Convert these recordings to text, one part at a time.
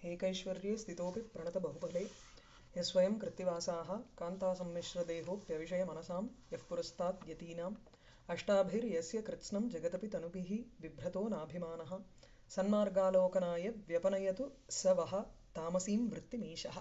एकैश्वर्ये स्थितोऽपि प्रणतबहुफले यस्वयं कृत्तिवासाः कान्तासम्मिश्रदेहोऽप्यविषय मनसां यः पुरस्तात् यतीनाम् अष्टाभिर्यस्य कृत्स्नं जगदपि तनुभिः बिभ्रतो नाभिमानः सन्मार्गालोकनाय व्यपनयतु स वः तामसीं वृत्तिमीशः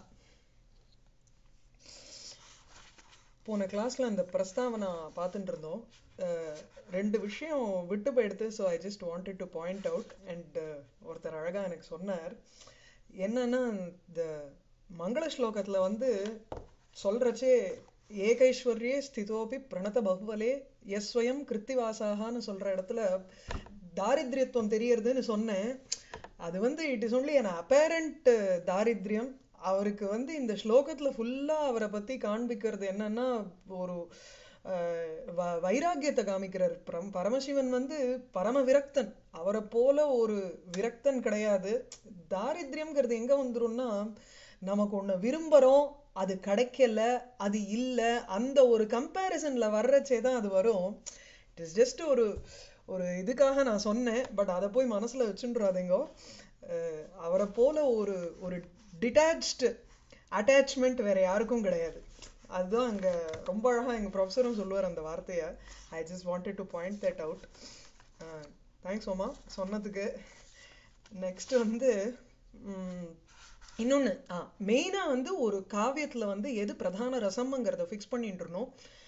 போன கிளாஸ்ல அந்த பிரஸ்தாவனை பார்த்துட்டு இருந்தோம் அஹ் ரெண்டு விஷயம் விட்டு போயிடுது so I just wanted to point out and ஒருத்தர் அழகா எனக்கு சொன்னார் என்னன்னா இந்த மங்கள ஸ்லோகத்துல வந்து சொல்றச்சே ஏகைஸ்வர்யே ஸ்திதோபி பிரணத பகுவலே எஸ்வயம் கிருத்திவாசாகான்னு சொல்ற இடத்துல தாரித்ரியத்துவம் தெரியறதுன்னு சொன்னேன் அது வந்து it is only an apparent தாரித்ரியம் அவருக்கு வந்து இந்த ஸ்லோகத்துல ஃபுல்லா அவரை பத்தி காண்பிக்கிறது என்னன்னா ஒரு அஹ், வ- வைராக்கியத்தை காமிக்கிறார் பரம் பரமசிவன் வந்து பரம விரக்தன் அவரை போல ஒரு விரக்தன் கிடையாது தாரித்ரியம்ங்கிறது எங்க வந்துரும்னா நமக்கு ஒண்ணு விரும்புறோம் அது கிடைக்கல அது இல்ல அந்த ஒரு கம்பேரிசன்ல வர்றச்சே தான் அது வரும் இட் இஸ் ஜஸ்ட் ஒரு ஒரு இதுக்காக நான் சொன்னேன் பட் அதை போய் மனசுல வச்சுன்றாதீங்கோ அஹ் அவரை போல ஒரு ஒரு டிட்டாச்டு அட்டாச்மெண்ட் வேற யாருக்கும் கிடையாது அதுதான் அங்க ரொம்ப அழகா எங்க ப்ரொஃபஸரும் சொல்லுவார் அந்த வார்த்தையை I just wanted to point that out thanks Uma சொன்னதுக்கு நெக்ஸ்ட் வந்து ம், இன்னொன்னு ஆ மெயினா வந்து ஒரு காவியத்துல வந்து எது பிரதான ரசம்ங்கிறத ஃபிக்ஸ் பண்ணிட்டு இருந்தோம்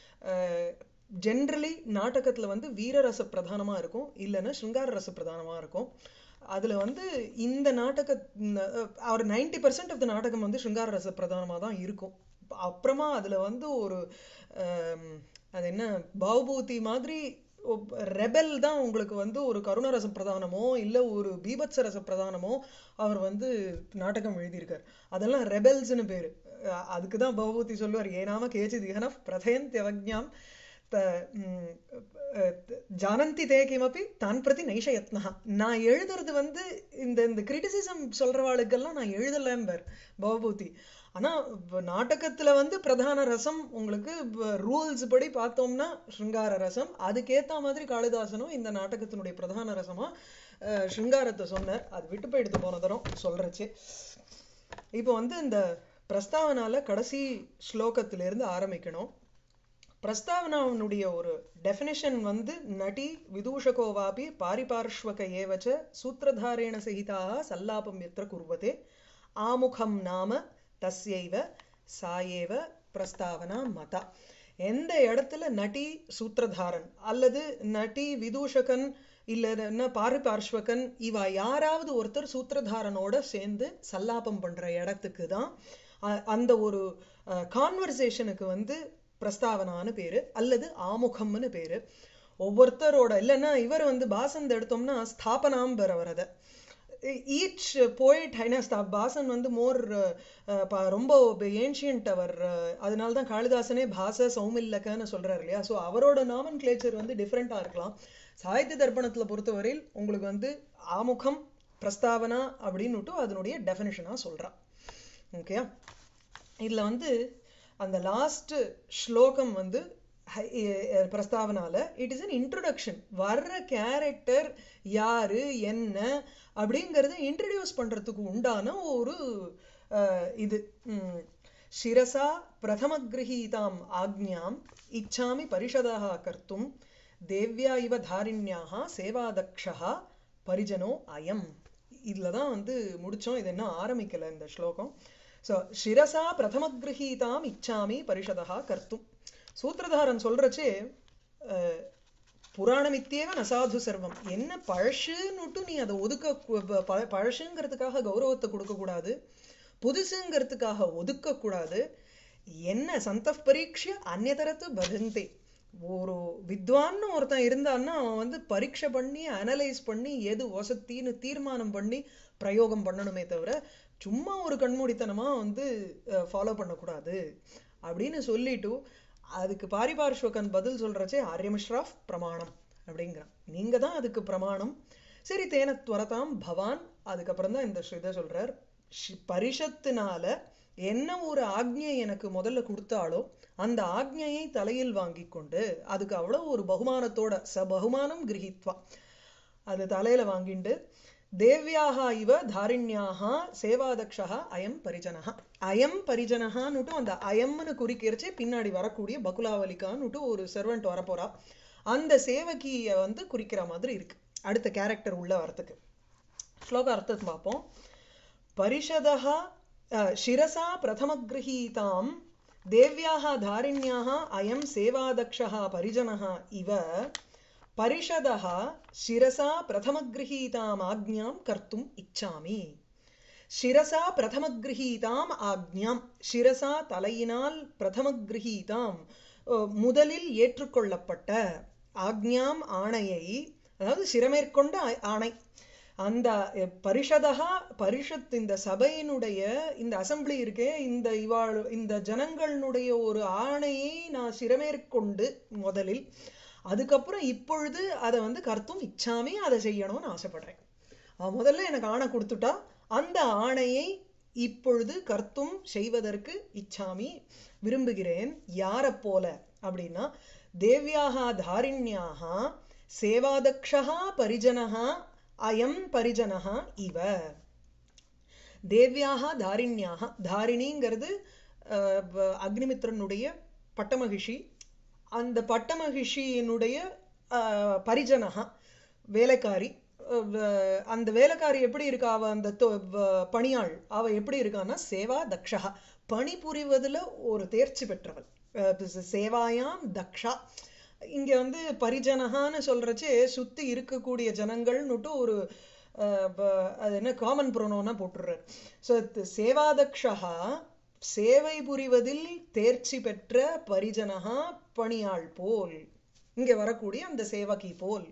ஜென்ரலி நாடகத்துல வந்து வீரரச பிரதானமா இருக்கும் இல்லைன்னா சிருங்கார ரச பிரதானமா இருக்கும் அதுல வந்து இந்த நாடக அவர் நைன்டி பர்சன்ட் ஆஃப் த நாடகம் வந்து சிருங்கார ரச பிரதானமா தான் இருக்கும் அப்புறமா அதுல வந்து ஒரு ஆம், அது என்ன பாவபூதி மாதிரி ரெபெல் தான் உங்களுக்கு வந்து ஒரு கருணரச பிரதானமோ இல்ல ஒரு பீபத்ச ரச பிரதானமோ அவர் வந்து நாடகம் எழுதியிருக்கார் அதெல்லாம் ரெபெல்ஸ்னு பேரு அஹ் அதுக்கு தான் பகவதி சொல்லுவார் ஏனாம கேச்சித் இகன பிரதயந்தியவஜாம் த ம், அஹ், ஜானந்தி தே கிமப்பி தான் பிரதி நைஷ யத்னஹா நான் எழுதுறது வந்து இந்த இந்த கிரிட்டிசிசம் சொல்றவாளுக்கெல்லாம் நான் எழுதலம்பர் பவபூதி ஆனா வ- நாடகத்துல வந்து பிரதான ரசம் உங்களுக்கு ரூல்ஸ் படி பார்த்தோம்னா சிருங்கார ரசம் அதுக்கேத்த மாதிரி காளிதாசனும் இந்த நாடகத்தினுடைய பிரதான ரசமா அஹ், சிருங்காரத்தை சொன்னார் அது விட்டு போயிடுத்து போன தரம் சொல்றச்சு இப்போ வந்து இந்த பிரஸ்தாவனால கடைசி ஸ்லோகத்திலிருந்து ஆரம்பிக்கணும் பிரஸ்தாவனாவுடைய ஒரு டெஃபினிஷன் வந்து நடி விதூஷகோவாபி பாரிபார்ஷ்வக ஏவச்ச சூத்திரதாரேண சகிதாக சல்லாபம் எத்திர குர்வதே ஆமுகம் நாம தஸ்யைவ சாயேவ பிரஸ்தாவனா மதா எந்த இடத்துல நடி சூத்திரதாரன் அல்லது நடி விதூஷகன் இல்லைன்னா பாரிபார்ஷ்வகன் இவ யாராவது ஒருத்தர் சூத்திரதாரனோட சேர்ந்து சல்லாபம் பண்ற இடத்துக்கு தான் அ- அந்த ஒரு கான்வர்சேஷனுக்கு வந்து பிரஸ்தாவனான்னு பேரு அல்லது ஆமுகம்னு பேரு ஒவ்வொருத்தரோட இல்லைன்னா இவர் வந்து பாசந்த் எடுத்தோம்னா ஸ்தாபனாம் பெற வரத ஈச் போயிட் ஹைனா பாசன் வந்து மோர் ரொம்ப ஏன்ஷியன்ட் அவர் அஹ், அதனால தான் காளிதாசனே பாச சௌமில்லக்கன்னு சொல்றாரு இல்லையா ஸோ அவரோட நாமன் கிளேச்சர் வந்து டிஃப்ரெண்டா இருக்கலாம் சாகித்ய தர்ப்பணத்துல பொறுத்தவரையில் உங்களுக்கு வந்து ஆமுகம் பிரஸ்தாவனா அப்படின்னுட்டு அதனுடைய டெஃபினிஷனா சொல்றா ஓகே இதுல வந்து அந்த லாஸ்ட் ஸ்லோகம் வந்து ஹை- எ- பிரஸ்தாவனால இட் இஸ் an இன்ட்ரோடக்ஷன் வர்ற கேரக்டர் யாரு என்ன அப்படிங்கறத இன்ட்ரடியூஸ் பண்றதுக்கு உண்டான ஒரு அஹ், இது ம், சிரசா பிரதம கிரகீதாம் ஆக்ஞாம் இச்சாமி பரிஷதாக கர்த்தும் தேவ்யா இவ தாரிண்யாக சேவாதக்ஷா பரிஜனோ அயம் இதுல தான் வந்து முடிச்சோம் இது என்ன ஆரம்பிக்கல இந்த ஸ்லோகம் ஸோ சிரசா பிரதம கிரகீதாம் இச்சாமி பரிஷதா கர்த்தும் சூத்திரதாரன் சொல்றச்சே அஹ், புராணமித்தேவ நசாது சர்வம் என்ன பழசுன்னுட்டு நீ அதை ஒதுக்க கு- ப- ப- பழசுங்கிறதுக்காக கௌரவத்தை கொடுக்க கூடாது புதுசுங்கிறதுக்காக ஒதுக்க கூடாது என்ன சந்தப் பரீட்சை அந்நியதரத்து பதந்தே ஒரு வித்வான்னு ஒருத்தன் இருந்தான்னா அவன் வந்து பரீட்சை பண்ணி அனலைஸ் பண்ணி எது வசத்தின்னு தீர்மானம் பண்ணி பிரயோகம் பண்ணணுமே தவிர சும்மா ஒரு கண்மூடித்தனமா வந்து ஃபாலோ பண்ணக்கூடாது அப்படின்னு சொல்லிட்டு அதுக்கு பாரிபார்ஷ்வகன் பதில் சொல்றச்சே ஆரியமிஸ்ராஃப் பிரமாணம் அப்படிங்கிறான் நீங்க தான் அதுக்கு பிரமாணம் சரி தேன துவரதாம் பவான் அதுக்கப்புறம் தான் இந்த இதை சொல்றார் ஷி- பரிஷத்துனால என்ன ஒரு ஆக்ஞை எனக்கு முதல்ல கொடுத்தாலோ அந்த ஆக்ஞையை தலையில் வாங்கி கொண்டு அதுக்கு அவ்வளவு ஒரு பகுமானத்தோட ச பகுமானம் கிரகித்வா அது தலையில வாங்கிண்டு தேவ்யாः இவ தாரிண்யாः சேவாதக்ஷः அயம் பரிஜனः அயம் பரிஜனஹான்னுட்டு அந்த அயம்னு குறிக்கிறச்சே பின்னாடி வரக்கூடிய பகுலாவலிகான்னுட்டு ஒரு செர்வெண்ட் வரப்போறா அந்த சேவகிய வந்து குறிக்கிற மாதிரி இருக்கு அடுத்த கேரக்டர் உள்ள வரத்துக்கு ஸ்லோக அர்த்தத்தை பார்ப்போம் परिषदः अ, शिरसा प्रथमगृहीतां देव्याः धारिण्याः अयं सेवादक्षः परिजनः इव परिषदः शिरसा प्रथमगृहीताम् आज्ञां कर्तुम् इच्छामि शिरसा प्रथमगृहीताम् ஆக்ஞாம் शिरसा தலையினால் பிரதமகிரகீதாம் அஹ், முதலில் ஏற்றுக்கொள்ளப்பட்ட ஆக்ஞாம் ஆணையை அதாவது சிரமேற்கொண்ட ஆ- ஆணை அந்த அஹ், பரிஷதா பரிஷத் இந்த சபையினுடைய இந்த அசெம்பிளி இருக்கே இந்த இவாள் இந்த ஜனங்களுடைய ஒரு ஆணையை நான் சிரமேற்கொண்டு முதலில் அதுக்கப்புறம் இப்பொழுது அதை வந்து கர்த்தும் இச்சாமி அதை செய்யணும்னு ஆசைப்படுறேன் அவ முதல்ல எனக்கு ஆணை கொடுத்துட்டா அந்த ஆணையை இப்பொழுது கர்த்தும் செய்வதற்கு இச்சாமி விரும்புகிறேன் யாரைப் போல அப்படின்னா தேவ்யாக தாரிண்யாக சேவாதக்ஷா பரிஜனஹா அயம் பரிஜனஹா இவ தேவ்யாக தாரிண்யாக தாரிணிங்கிறது அஹ், வ- அக்னிமித்ரனுடைய பட்டமகிஷி அந்த பட்டமகிஷியினுடைய அஹ், பரிஜனஹா வேலைக்காரி அஹ், வ- அந்த வேலைக்காரி எப்படி இருக்கா அவ அந்த தொ- வ- பணியாள் அவ எப்படி இருக்கான்னா சேவா தக்ஷா பணி புரிவதுல ஒரு தேர்ச்சி பெற்றவள் அஹ், ச- சேவாயாம் தக்ஷா இங்க வந்து பரிஜனகான்னு சொல்றச்சே சுத்தி இருக்கக்கூடிய ஜனங்கள்னுட்டு ஒரு அஹ், ப- அது என்ன காமன் ப்ரோனோனா போட்டுடுறாரு ஸோ சேவாதக்ஷா சேவை புரிவதில் தேர்ச்சி பெற்ற பரிஜனகா பணியாள் போல் இங்க வரக்கூடிய அந்த சேவகி போல்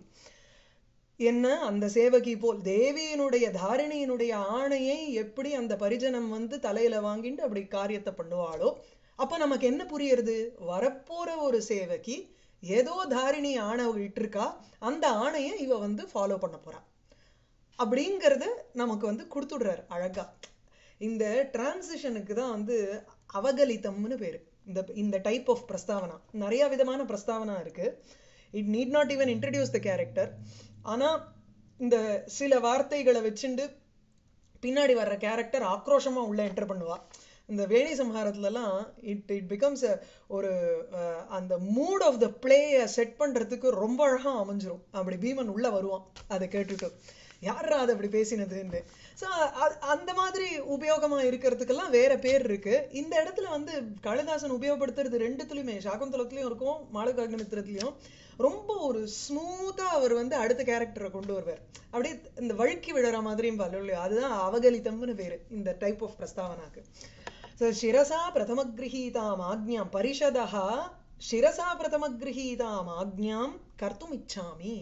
என்ன அந்த சேவகி போல் தேவியினுடைய தாரிணியினுடைய ஆணையை எப்படி அந்த பரிஜனம் வந்து தலையில வாங்கிட்டு அப்படி காரியத்தை பண்ணுவாளோ அப்ப நமக்கு என்ன புரியுறது வரப்போற ஒரு சேவகி ஏதோ தாரிணி ஆணை விட்டிருக்கா அந்த ஆணையை இவ வந்து ஃபாலோ பண்ண போறா அப்படிங்கறத நமக்கு வந்து கொடுத்துடுறாரு அழகா இந்த டிரான்சிஷனுக்கு தான் வந்து அவகலிதம்னு பேரு இந்த இந்த டைப் ஆஃப் பிரஸ்தாவனா நிறைய விதமான பிரஸ்தாவனா இருக்கு it need not even introduce the character ஆனா இந்த சில வார்த்தைகளை வச்சுண்டு பின்னாடி வர்ற கேரக்டர் ஆக்ரோஷமா உள்ள என்டர் பண்ணுவா இந்த வேணி சம்ஹாரத்துலலாம் இட் இட் பிகம்ஸ் ஒரு அஹ், அந்த மூட் ஆஃப் த பிளேயை செட் பண்றதுக்கு ரொம்ப அழகா அமைஞ்சிரும் அப்படி பீமன் உள்ள வருவான் அதை கேட்டுட்டு யாரா அது அப்படி பேசினதுன்னு ஸோ அந்த மாதிரி உபயோகமா இருக்கிறதுக்கெல்லாம் வேற பேர் இருக்கு இந்த இடத்துல வந்து காளிதாசன் உபயோகப்படுத்துறது ரெண்டுத்துலயுமே சாகுந்தலத்துலயும் இருக்கும் மாளகாக்னிமித்திரத்துலயும் ரொம்ப ஒரு ஸ்மூத்தா அவர் வந்து அடுத்த கேரக்டரை கொண்டு வருவார் அப்படியே இந்த வழுக்கி விழற மாதிரியும் இல்லையா அதுதான் அவகலிதம்னு பேரு இந்த டைப் ஆஃப் பிரஸ்தாவனாக்கு ஸோ சிரசா பிரதமகிரகீதாம் ஆக்ஞாம் பரிஷதः சிரசா பிரதமகிரகீதாம் ஆக்ஞாம் கர்த்தும் இச்சாமி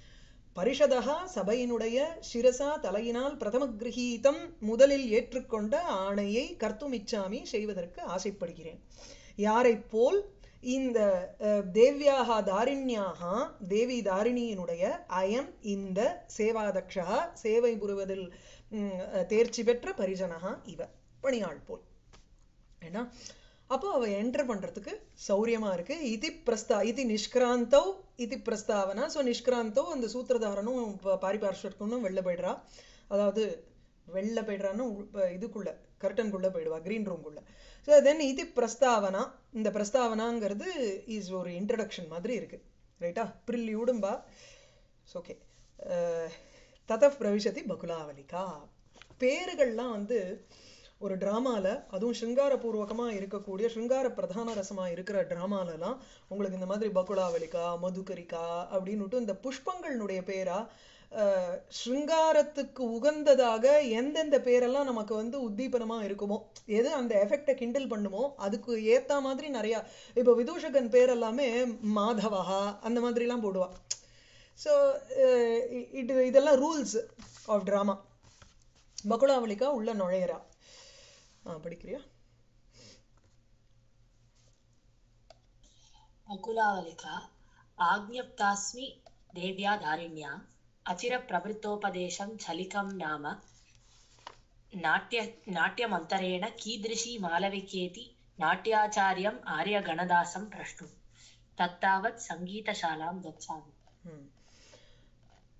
பரிஷதா சபையினுடைய சிரசா தலையினால் பிரதம கிரகீதம் முதலில் ஏற்றுக்கொண்ட ஆணையை கர்த்தும் இச்சாமி செய்வதற்கு ஆசைப்படுகிறேன் யாரைப் போல் இந்த அஹ், தேவ்யாக தாரிண்யாக தேவி தாரிணியினுடைய அயம் இந்த சேவாதக்ஷா சேவை புரிவதில் ம், அஹ், தேர்ச்சி பெற்ற பரிஜனகா இவ பணியாள் போல் ஏன்னா அப்போ அவ என்டர் பண்றதுக்கு சௌரியமா இருக்கு இதி பிரஸ்தா இதி நிஷ்கிராந்தௌ இதி பிரஸ்தாவனா ஸோ நிஷ்கிராந்தோ அந்த சூத்திரதாரனும் ப- பாரிபார்ஷ்வர்க்கும் வெளில போயிடுறா அதாவது வெளில போயிடுறான்னு உள்- ப- இதுக்குள்ள கர்டனுக்குள்ள போயிடுவா கிரீன் ரூம்குள்ள ஸோ தென் இது பிரஸ்தாவனா இந்த பிரஸ்தாவனாங்கிறது இஸ் ஒரு இன்ட்ரடக்ஷன் மாதிரி இருக்கு ரைட்டா ப்ரில்யூடும்பா ஓகே தத பிரவிசதி பகுலாவலிகா பேருகள்லாம் வந்து ஒரு டிராமால அதுவும் சிருங்காரபூர்வகமா இருக்கக்கூடிய சிருங்கார பிரதான ரசமா இருக்கிற டிராமாலலாம் உங்களுக்கு இந்த மாதிரி பகுலாவலிகா மதுகரிகா அப்படின்னுட்டு இந்த புஷ்பங்களுடைய பேரா அஹ், சிருங்காரத்துக்கு உகந்ததாக எந்தெந்த பேரெல்லாம் நமக்கு வந்து உத்தீபனமா இருக்குமோ எது அந்த எஃபெக்டை கிண்டில் பண்ணுமோ அதுக்கு ஏத்த மாதிரி நிறைய இப்போ விதூஷகன் பேர் எல்லாமே மாதவஹா அந்த மாதிரிலாம் போடுவா ஸோ இது இதெல்லாம் ரூல்ஸ் ஆஃப் ட்ராமா பகுலாவலிகா உள்ள நுழையிறா ஆ படிக்கிறியா अकुलावलिका आज्ञप्तास्मि देव्या धारिण्या अचिरप्रवृत्तोपदेशं छलिकं नाम नाट्य नाट्यमन्तरेण कीदृशी मालविकेति नाट्याचार्यम् आर्यगणदासं प्रष्टुं तत्तावत् सङ्गीतशालां गच्छामि ம்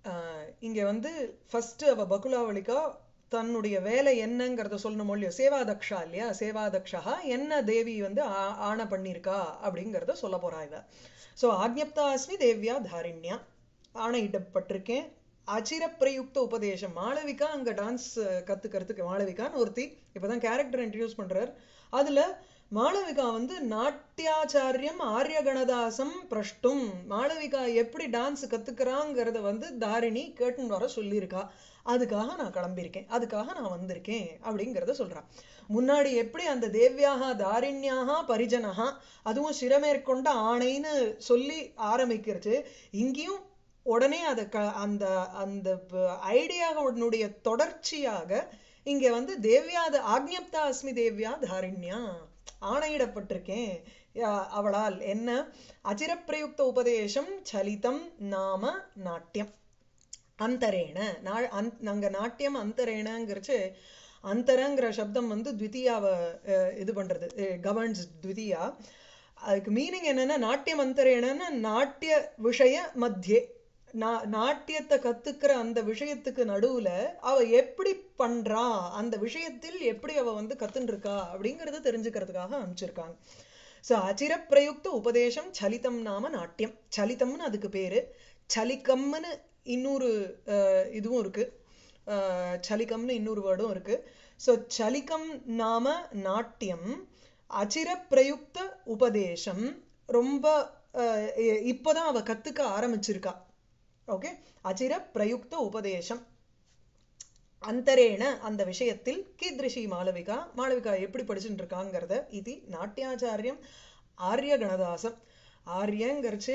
ஆஹ் இங்க வந்து ஃபர்ஸ்ட் அவ பகுலாவளிகா தன்னுடைய வேலை என்னங்கிறத சொல்லணும் இல்லையோ சேவாதக்ஷா இல்லையா சேவாதக்ஷா என்ன தேவி வந்து ஆ- ஆணை பண்ணியிருக்கா அப்படிங்கிறத சொல்ல போறா இவ ஸோ ஆக்ஞப்தா அஸ்மி தேவ்யா தாரிண்யா ஆணையிடப்பட்டிருக்கேன் அச்சிர பிரயுக்த உபதேசம் மாளவிகா அங்க டான்ஸ் கத்துக்கிறதுக்கு மாளவிகான்னு ஒருத்தி இப்பதான் கேரக்டர் இன்ட்ரடியூஸ் பண்றார் அதுல மாளவிகா வந்து நாட்டியாச்சாரியம் ஆரிய கணதாசம் பிரஷ்டும் மாளவிகா எப்படி டான்ஸ் கத்துக்கிறாங்கிறத வந்து தாரிணி கேட்டுன்னு வர சொல்லியிருக்கா அதுக்காக நான் கிளம்பியிருக்கேன் அதுக்காக நான் வந்திருக்கேன் அப்படிங்கிறத சொல்றான் முன்னாடி எப்படி அந்த தேவ்யாக தாரிண்யாக பரிஜனஹா அதுவும் சிரமேற்கொண்ட ஆணைன்னு சொல்லி ஆரம்பிக்கிறது இங்கேயும் உடனே அதை க அந்த அந்த ஐடியாவுடைய தொடர்ச்சியாக இங்க வந்து தேவ்யாத ஆக்ஞப்தா அஸ்மி தேவ்யா தாரிண்யா ஆணையிடப்பட்டிருக்கேன் யா- அவளால் என்ன அச்சிரப்பிரயுக்த உபதேசம் சலிதம் நாம நாட்டியம் அந்தரேண நா அந் நாங்க நாட்டியம் அந்தரேணங்கிறச்சு அந்தரங்கிற சப்தம் வந்து த்விதியாவை அஹ், இது பண்றது கவர்ன்ஸ் த்விதியா அதுக்கு மீனிங் என்னன்னா நாட்டியம் அந்தரேணன்னா நாட்டிய விஷய மத்தியே நா நாட்டியத்தை கத்துக்கிற அந்த விஷயத்துக்கு நடுவுல அவ எப்படி பண்றா அந்த விஷயத்தில் எப்படி அவ வந்து கத்துன்னு இருக்கா அப்படிங்கறத தெரிஞ்சுக்கிறதுக்காக அனுப்பிச்சிருக்காங்க சோ அச்சிரப்பிரயுக்த உபதேசம் சலிதம் நாம நாட்டியம் சலிதம்னு அதுக்கு பேரு சலிக்கம்னு இன்னொரு அஹ், இதுவும் இருக்கு அஹ், சலிகம்னு இன்னொரு வேர்டும் இருக்கு சோ சலிகம் நாம நாட்டியம் அச்சிரப்பிரயுக்த உபதேசம் ரொம்ப அஹ், இ- இப்பதான் அவ கத்துக்க ஆரம்பிச்சிருக்கா ஓகே அச்சிர பிரயுக்த உபதேசம் அந்தரேண அந்த விஷயத்தில் கீத்ரிஷி மாளவிகா மாளவிகா எப்படி படிச்சுட்டு இருக்காங்கிறத இது நாட்டியாச்சாரியம் ஆரிய கணதாசம் ஆரியங்கிறச்சு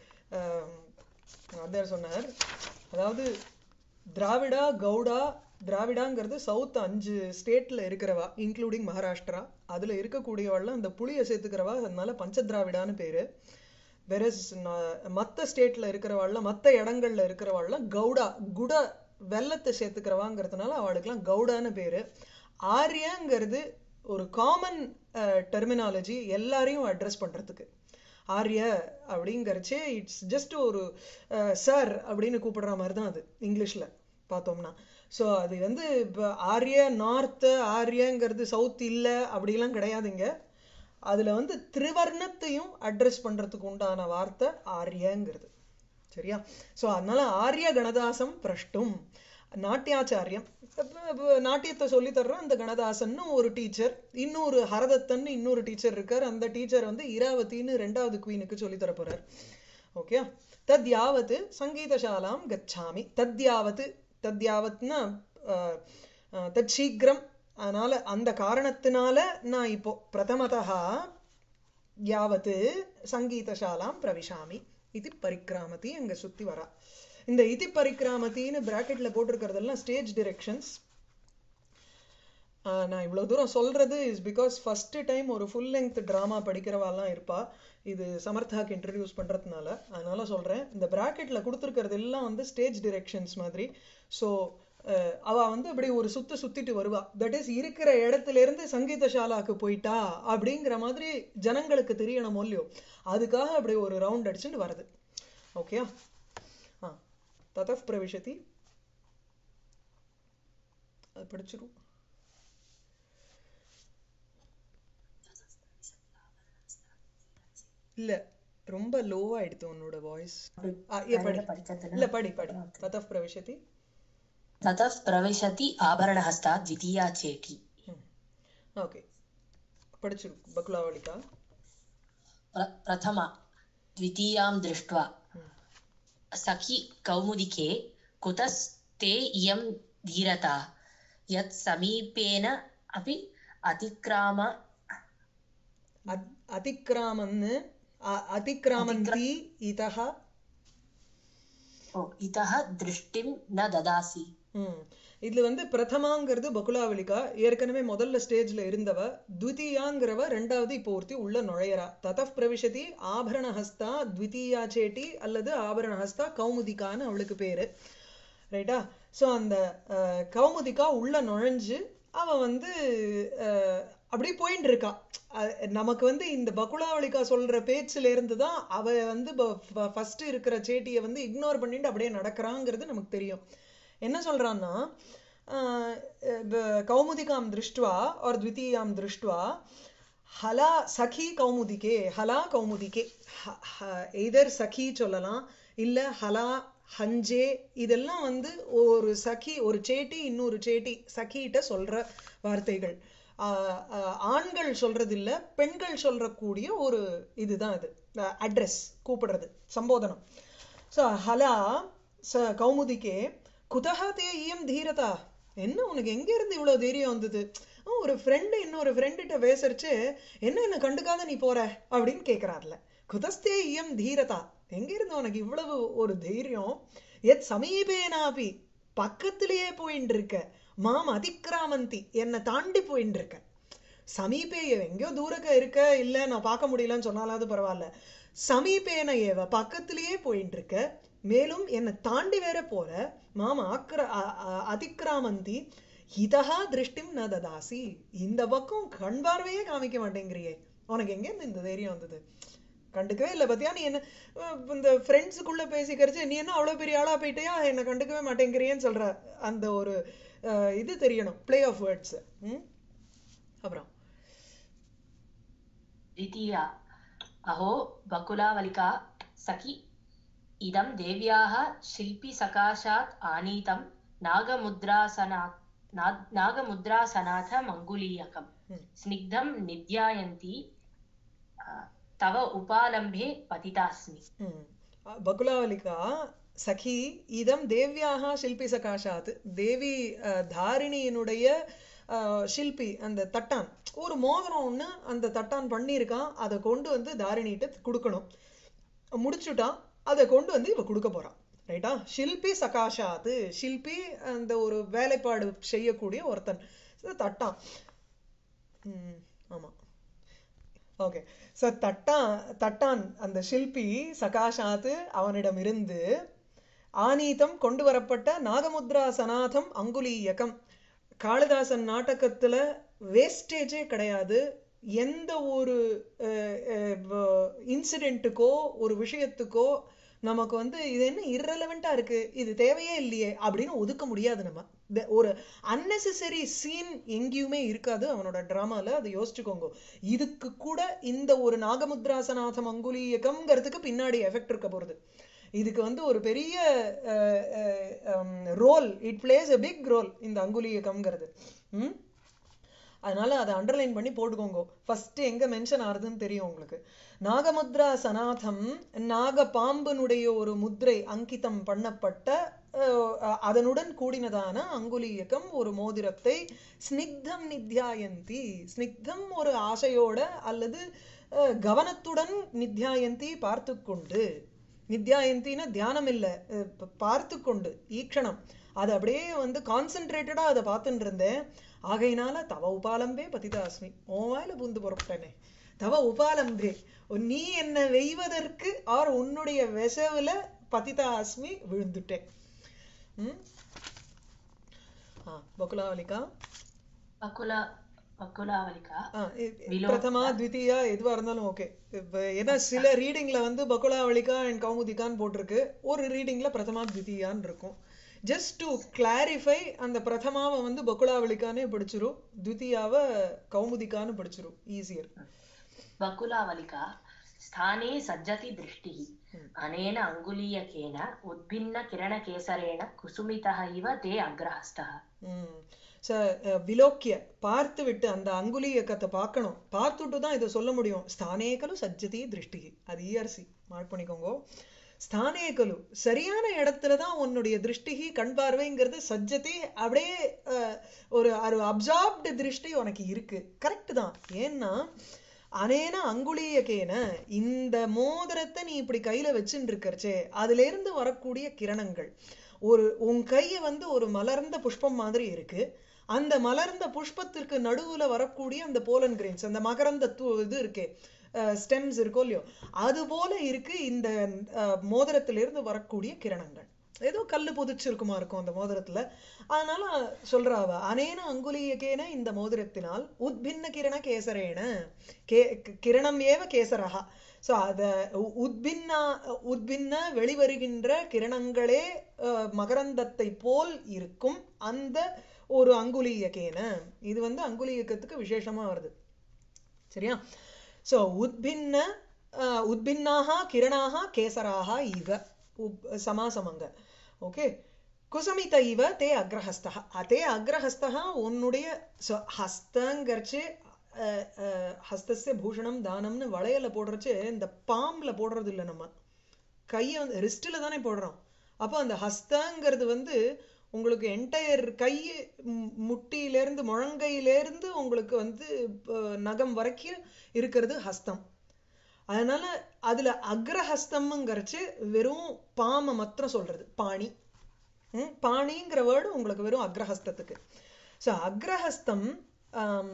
அதர் சொன்னார் அதாவது திராவிடா கவுடா திராவிடாங்கிறது சவுத் அஞ்சு ஸ்டேட்ல இருக்கிறவா இன்க்ளூடிங் மகாராஷ்டிரா அதுல இருக்கக்கூடியவாள்லாம் அந்த புளியை சேர்த்துக்கிறவா அதனால பஞ்சதிராவிடான்னு பேரு வெரஸ் மத்த ஸ்டேட்ல இருக்கிறவாள்லாம் மத்த இடங்கள்ல இருக்கிறவாள்லாம் கவுடா குட வெள்ளத்தை சேர்த்துக்கிறவாங்கிறதுனால அவளுக்கெல்லாம் கவுடான்னு பேரு ஆரியங்கிறது ஒரு காமன் டெர்மினாலஜி எல்லாரையும் அட்ரஸ் பண்றதுக்கு ஆரிய அப்படிங்கறச்சே இட்ஸ் ஜஸ்ட் ஒரு சார் அப்படின்னு கூப்பிடுற மாதிரி தான் அது இங்கிலீஷ்ல பார்த்தோம்னா ஸோ அது வந்து இப்போ ஆரிய நார்த் ஆரியங்கிறது சவுத் இல்லை அப்படிலாம் கிடையாதுங்க அதுல வந்து திரிவர்ணத்தையும் அட்ரஸ் பண்றதுக்கு உண்டான வார்த்தை ஆரியங்கிறது சரியா சோ அதனால ஆரிய கணதாசம் பிரஷ்டும் நாட்டியாச்சாரியம் இப்ப- இப்ப நாட்டியத்தை சொல்லி தர்றோம் அந்த கணதாசன்னு ஒரு டீச்சர் இன்னொரு ஹரதத்தன் இன்னொரு டீச்சர் இருக்கார் அந்த டீச்சர் வந்து இராவதின்னு ரெண்டாவது குவீனுக்கு சொல்லி தர போறார் ஓகே தத் யாவத் சங்கீதசாலாம் கச்சாமி தத் யாவத் தத் யாவத்னா அஹ், அஹ், தத் சீக்கிரம் அதனால அந்த காரணத்தினால நான் இப்போ பிரதமதா யாவத் சங்கீதசாலாம் பிரவிஷாமி இது பரிக்ராமதி அங்க சுத்தி வரா இந்த இதி பரிக்ராமத்தின்னு பிராக்கெட்ல போட்டிருக்கிறதெல்லாம் ஸ்டேஜ் டிரெக்ஷன்ஸ் நான் இவ்வளவு தூரம் சொல்றது இஸ் பிகாஸ் ஃபர்ஸ்ட் டைம் ஒரு ஃபுல் லெங்த் டிராமா படிக்கிறவாலாம் இருப்பா இது சமர்த்தாக்கு இன்ட்ரடியூஸ் பண்றதுனால அதனால சொல்றேன் இந்த பிராக்கெட்ல கொடுத்துருக்கிறது எல்லாம் வந்து ஸ்டேஜ் டிரெக்ஷன்ஸ் மாதிரி ஸோ அவ வந்து இப்படி ஒரு சுத்து சுத்திட்டு வருவா தட் இஸ் இருக்கிற இடத்துல இருந்து சங்கீத சாலாக்கு போயிட்டா அப்படிங்கிற மாதிரி ஜனங்களுக்கு தெரியணும் இல்லையோ அதுக்காக அப்படி ஒரு ரவுண்ட் அடிச்சுட்டு வருது ஓகே ஆ ததப் பிரவிஷதி அது படிச்சிரும் இல்ல ரொம்ப லோவா ஆயிடுத்து உன்னோட வாய்ஸ் படி படிக்கிறதுக்கு இல்ல படி படி ததப் பிரவிஷதி ततः प्रविशति आभरणहस्ता द्वितीया चेटी ஓகே படிச்சிரு பகுலாவளிகா प्र- प्रथमा द्वितीयां दृष्ट्वा सखि कौमुदिके कुतस्ते इयं धीरता यत् समीपेन अपि अतिक्राम அத்- அதிக்ராமன்னு அ- அதிக்ராமந்தி இதஹ ओ इतः दृष्टिं न ददासि ம் இதுல வந்து பிரதமாங்கிறது பகுலாவளிகா ஏற்கனவே முதல்ல ஸ்டேஜ்ல இருந்தவ த்விதீயாங்கிறவ ரெண்டாவது இப்போ ஒருத்தி உள்ள நுழையறா ததப் பிரவிஷதி ஆபரணஹஸ்தா த்விதீயா சேட்டி அல்லது ஆபரணஹஸ்தா கௌமுதிகான்னு அவளுக்கு பேரு ரைட்டா சோ அந்த அஹ், கௌமுதிகா உள்ள நுழைஞ்சு அவ வந்து அஹ், அப்படியே போயிட்டு இருக்கா அஹ் நமக்கு வந்து இந்த பகுலாவளிகா சொல்ற பேச்சுல இருந்து தான் அவ வந்து ஃபர்ஸ்ட் இருக்கிற சேட்டியை வந்து இக்னோர் பண்ணிட்டு அப்படியே நடக்கிறாங்கிறது நமக்கு தெரியும் என்ன சொல்றான்னா ஆஹ் ப- கௌமுதிகாம் திருஷ்டுவா ஒரு த்விதீயாம் திருஷ்டுவா ஹலா சகி கௌமுதிகே ஹலா கௌமுதிகே எதர் சகி சொல்லலாம் இல்ல ஹலா ஹஞ்சே இதெல்லாம் வந்து ஒரு சகி ஒரு சேட்டி இன்னொரு சேட்டி சகிட்ட சொல்ற வார்த்தைகள் ஆஹ் ஆஹ் ஆண்கள் சொல்றது இல்ல பெண்கள் சொல்றக்கூடிய ஒரு இதுதான் இது அட்ரஸ் கூப்பிடுறது சம்போதனம் ஸோ ஹலா ச கௌமுதிக்கே குதஹா தே இயம் தீரதா என்ன உனக்கு எங்க இருந்து இவ்வளவு தைரியம் வந்தது "ஆ, ஒரு ஃப்ரெண்டு இன்னொரு ஃப்ரெண்டுகிட்ட பேசுறச்சு என்ன என்ன கண்டுக்காத நீ போற அப்படின்னு கேக்குறாருல குதஸ்தே இயம் தீரதா எங்க இருந்து உனக்கு இவ்வளவு ஒரு தைரியம் எத் சமீபேனாபி பக்கத்திலேயே போயின்னு இருக்க மாம் அதிக்ராமந்தி என்னை தாண்டி போயின்னு இருக்க சமீபே ஏவ எங்கேயோ தூரக்க இருக்க இல்ல நான் பார்க்க முடியலன்னு சொன்னாலாவது பரவாயில்ல சமீபேன ஏவ பக்கத்திலேயே போயிட்டு இருக்க மேலும் என்னை தாண்டி வேற போற மாம் ஆக்கிர அ- அ- அதிக்ராமந்தி இதஹா திருஷ்டிம் ந ததாசி இந்த பக்கம் கண் பார்வையே காமிக்க மாட்டேங்கிறியே உனக்கு எங்க இருந்து இந்த தைரியம் வந்தது கண்டுக்கவே இல்லை பத்தியா நீ என்ன அஹ் இந்த ஃப்ரெண்ட்ஸுக்குள்ள பேசிக்கிறச்சு நீ என்ன அவ்வளவு பெரிய ஆளா போயிட்டியா என்னை கண்டுக்கவே மாட்டேங்கிறியேன்னு சொல்ற அந்த ஒரு அஹ், இது தெரியணும் பிளே ஆஃப் வேர்ட்ஸ் அப்புறம் द्वितीया अहो बकुलावलिका सखि इदं देव्याः शिल्पिसकाशात् आनीतं नागमुद्रासनात् ना- नागमुद्रासनाथमङ्गुलीयकम् ம். स्निग्धं निध्यायन्ती अ, तव उपालम्भे पतितास्मि ம். பகுலாவலிகா சகி இதம் தேவ்யாக சில்பி சகாஷாத் தேவி அஹ், தாரிணியினுடைய அஹ், ஷில்பி அந்த தட்டான் ஒரு மோதிரம் ஒண்ணு அந்த தட்டான் பண்ணியிருக்கான் அதை கொண்டு வந்து தாரிணிகிட்ட கொடுக்கணும் முடிச்சுட்டான் அதை கொண்டு வந்து இவ கொடுக்க போறான் ரைட்டா ஷில்பி சகாஷாத் ஷில்பி அந்த ஒரு வேலைப்பாடு செய்யக்கூடிய ஒருத்தன் இது தட்டான் ம், ஆமா ஓகே ஸோ தட்டான் தட்டான் அந்த ஷில்பி சகாஷாத்து அவனிடமிருந்து ஆனீதம் கொண்டு வரப்பட்ட நாகமுத்ரா சனாதம் அங்குலீயகம் காளிதாசன் நாடகத்துல வேஸ்டேஜே கிடையாது எந்த ஒரு இன்சிடென்ட்டுக்கோ ஒரு விஷயத்துக்கோ நமக்கு வந்து இது என்ன irrelevant-ஆ இருக்கு இது தேவையே இல்லையே அப்படின்னு ஒதுக்க முடியாது நம்ம The- ஒரு unnecessary சீன் எங்கேயுமே இருக்காது அவனோட டிராமால அதை யோசிச்சுக்கோங்க இதுக்கு கூட இந்த ஒரு நாகமுத்ராசநாதம் அங்குலீயகம்ங்கிறதுக்கு பின்னாடி எஃபெக்ட் இருக்க போறது இதுக்கு வந்து ஒரு பெரிய role it plays a big role இந்த அங்குலீயகம்ங்கிறது ம் அதனால அதை அண்டர்லைன் பண்ணி போட்டுக்கோங்க ஃபர்ஸ்ட் எங்க மென்ஷன் ஆகுதுன்னு தெரியும் உங்களுக்கு நாகமுத்ரா சனாதம் நாக பாம்பனுடைய ஒரு முத்ரை அங்கிதம் பண்ணப்பட்ட அஹ், அதனுடன் கூடினதான அங்குலீயகம் ஒரு மோதிரத்தை ஸ்னிக்தம் நித்யாயந்தி ஸ்னிக்தம் ஒரு ஆசையோட அல்லது அஹ், கவனத்துடன் நித்யாயந்தி பார்த்து கொண்டு நித்யாயந்தின்னா தியானம் இல்ல அஹ், ப- பார்த்து கொண்டு ஈக்ஷணம் அது அப்படியே வந்து கான்சென்ட்ரேட்டடா அதை பார்த்துட்டு இருந்தேன் ஆகையினால தவ உபாலம்பே பதிதாஸ்மி உன் வாயில பூந்து புறப்பட்டேனே தவ உபாலம்பே நீ என்ன வெய்வதற்கு ஆர் உன்னுடைய வெசவுல பதிதாஸ்மி விழுந்துட்டேன் ம் ஆ பகுலாவலிகா बकुला बकुलावलिका ஆ, இ- விலோ- பிரதமா த்விதீயா எதுவா இருந்தாலும் ஓகே ஏன்னா சில ரீடிங்ல வந்து பகுலாவளிகா அண்ட் கௌமுதிகான்னு போட்டிருக்கு ஒரு ரீடிங்ல பிரதமா த்விதீயான்னு இருக்கும் ஜஸ்ட் டு கிளாரிஃபை அந்த பிரதமாவை வந்து பகுலாவளிகானே படிச்சிரும் த்விதீயாவை கௌமுதிகான்னு படிச்சிரும் ஈஸியர் बकुलावलिका स्थाने सज्जति दृष्टिः Hmm. अनेन अङ्गुलीयकेन उद्भिन्नकिरणकेसरेण कुसुमितः इव ते अग्रहस्तः ம் ச அஹ், விலோக்கிய பார்த்து விட்டு அந்த அங்குலி இயக்கத்தை பார்க்கணும் பார்த்துட்டு தான் இதை சொல்ல முடியும் ஸ்தானேகலு சஜ்ஜதி திருஷ்டி அது இஆர்சி மார்க் பண்ணிக்கோங்க ஸ்தானேகலு சரியான இடத்துல தான் உன்னுடைய திருஷ்டிகி கண் பார்வைங்கிறது சஜ்ஜதி அப்படியே அஹ், ஒரு ஒரு அப்சார்ப்டு திருஷ்டி உனக்கு இருக்கு கரெக்ட் தான் ஏன்னா அனேன அங்குலீயக்கேன இந்த மோதிரத்தை நீ இப்படி கையில வச்சுட்டு இருக்கறச்சே அதுல இருந்து வரக்கூடிய கிரணங்கள் ஒரு உன் கைய வந்து ஒரு மலர்ந்த புஷ்பம் மாதிரி இருக்கு அந்த மலர்ந்த புஷ்பத்திற்கு நடுவுல வரக்கூடிய அந்த போலன் கிரெயின்ஸ் அந்த மகரந்த து இது இருக்கே ஸ்டெம்ஸ் இருக்கோ இல்லையோ அது போல இருக்கு இந்த அஹ், மோதிரத்திலிருந்து வரக்கூடிய கிரணங்கள் ஏதோ கல்லு புதிச்சிருக்குமா இருக்கும் அந்த மோதிரத்துல அதனால சொல்றா அவ அனேன அங்குலீயக்கேன இந்த மோதிரத்தினால் உத்பின்ன கிரண கேசரேன கே கிரணம் ஏவ கேசரஹா ஸோ அத உ- உத்பின்னா உத்பின்ன வெளிவருகின்ற கிரணங்களே அஹ், மகரந்தத்தை போல் இருக்கும் அந்த ஒரு அங்குலீயக்கேன இது வந்து அங்குலீயக்கத்துக்கு விசேஷமா வருது சரியா ஸோ உத்பின்ன அஹ், உத்பின்னாக கிரணாக கேசராக இவ உப் சமாசமங்க ஓகே குசமித இவ தே அக்ரஹஸ்தா அதே அக்ரஹஸ்தா உன்னுடைய ஸோ ஹஸ்தங்கரிச்சு அஹ், அஹ், ஹஸ்தஸ்ய பூஷணம் தானம்னு வளையல போடுறச்சு இந்த பாம்ல போடுறது இல்லை நம்ம கையை வந்து ரிஸ்டில் தானே போடுறோம் அப்போ அந்த ஹஸ்தங்கிறது வந்து உங்களுக்கு என்டையர் கை ம், முட்டியிலேருந்து முழங்கையிலேருந்து உங்களுக்கு வந்து அஹ், நகம் வரைக்கும் இருக்கிறது ஹஸ்தம் அதனால அதுல அக்ரஹஸ்தம்ங்கிறச்சு வெறும் பாமை மாத்திரம் சொல்றது பாணி ம், பாணிங்கிற வேர்டு உங்களுக்கு வெறும் அக்ரஹஸ்தத்துக்கு ஸோ அக்ரஹஸ்தம் ஆம்,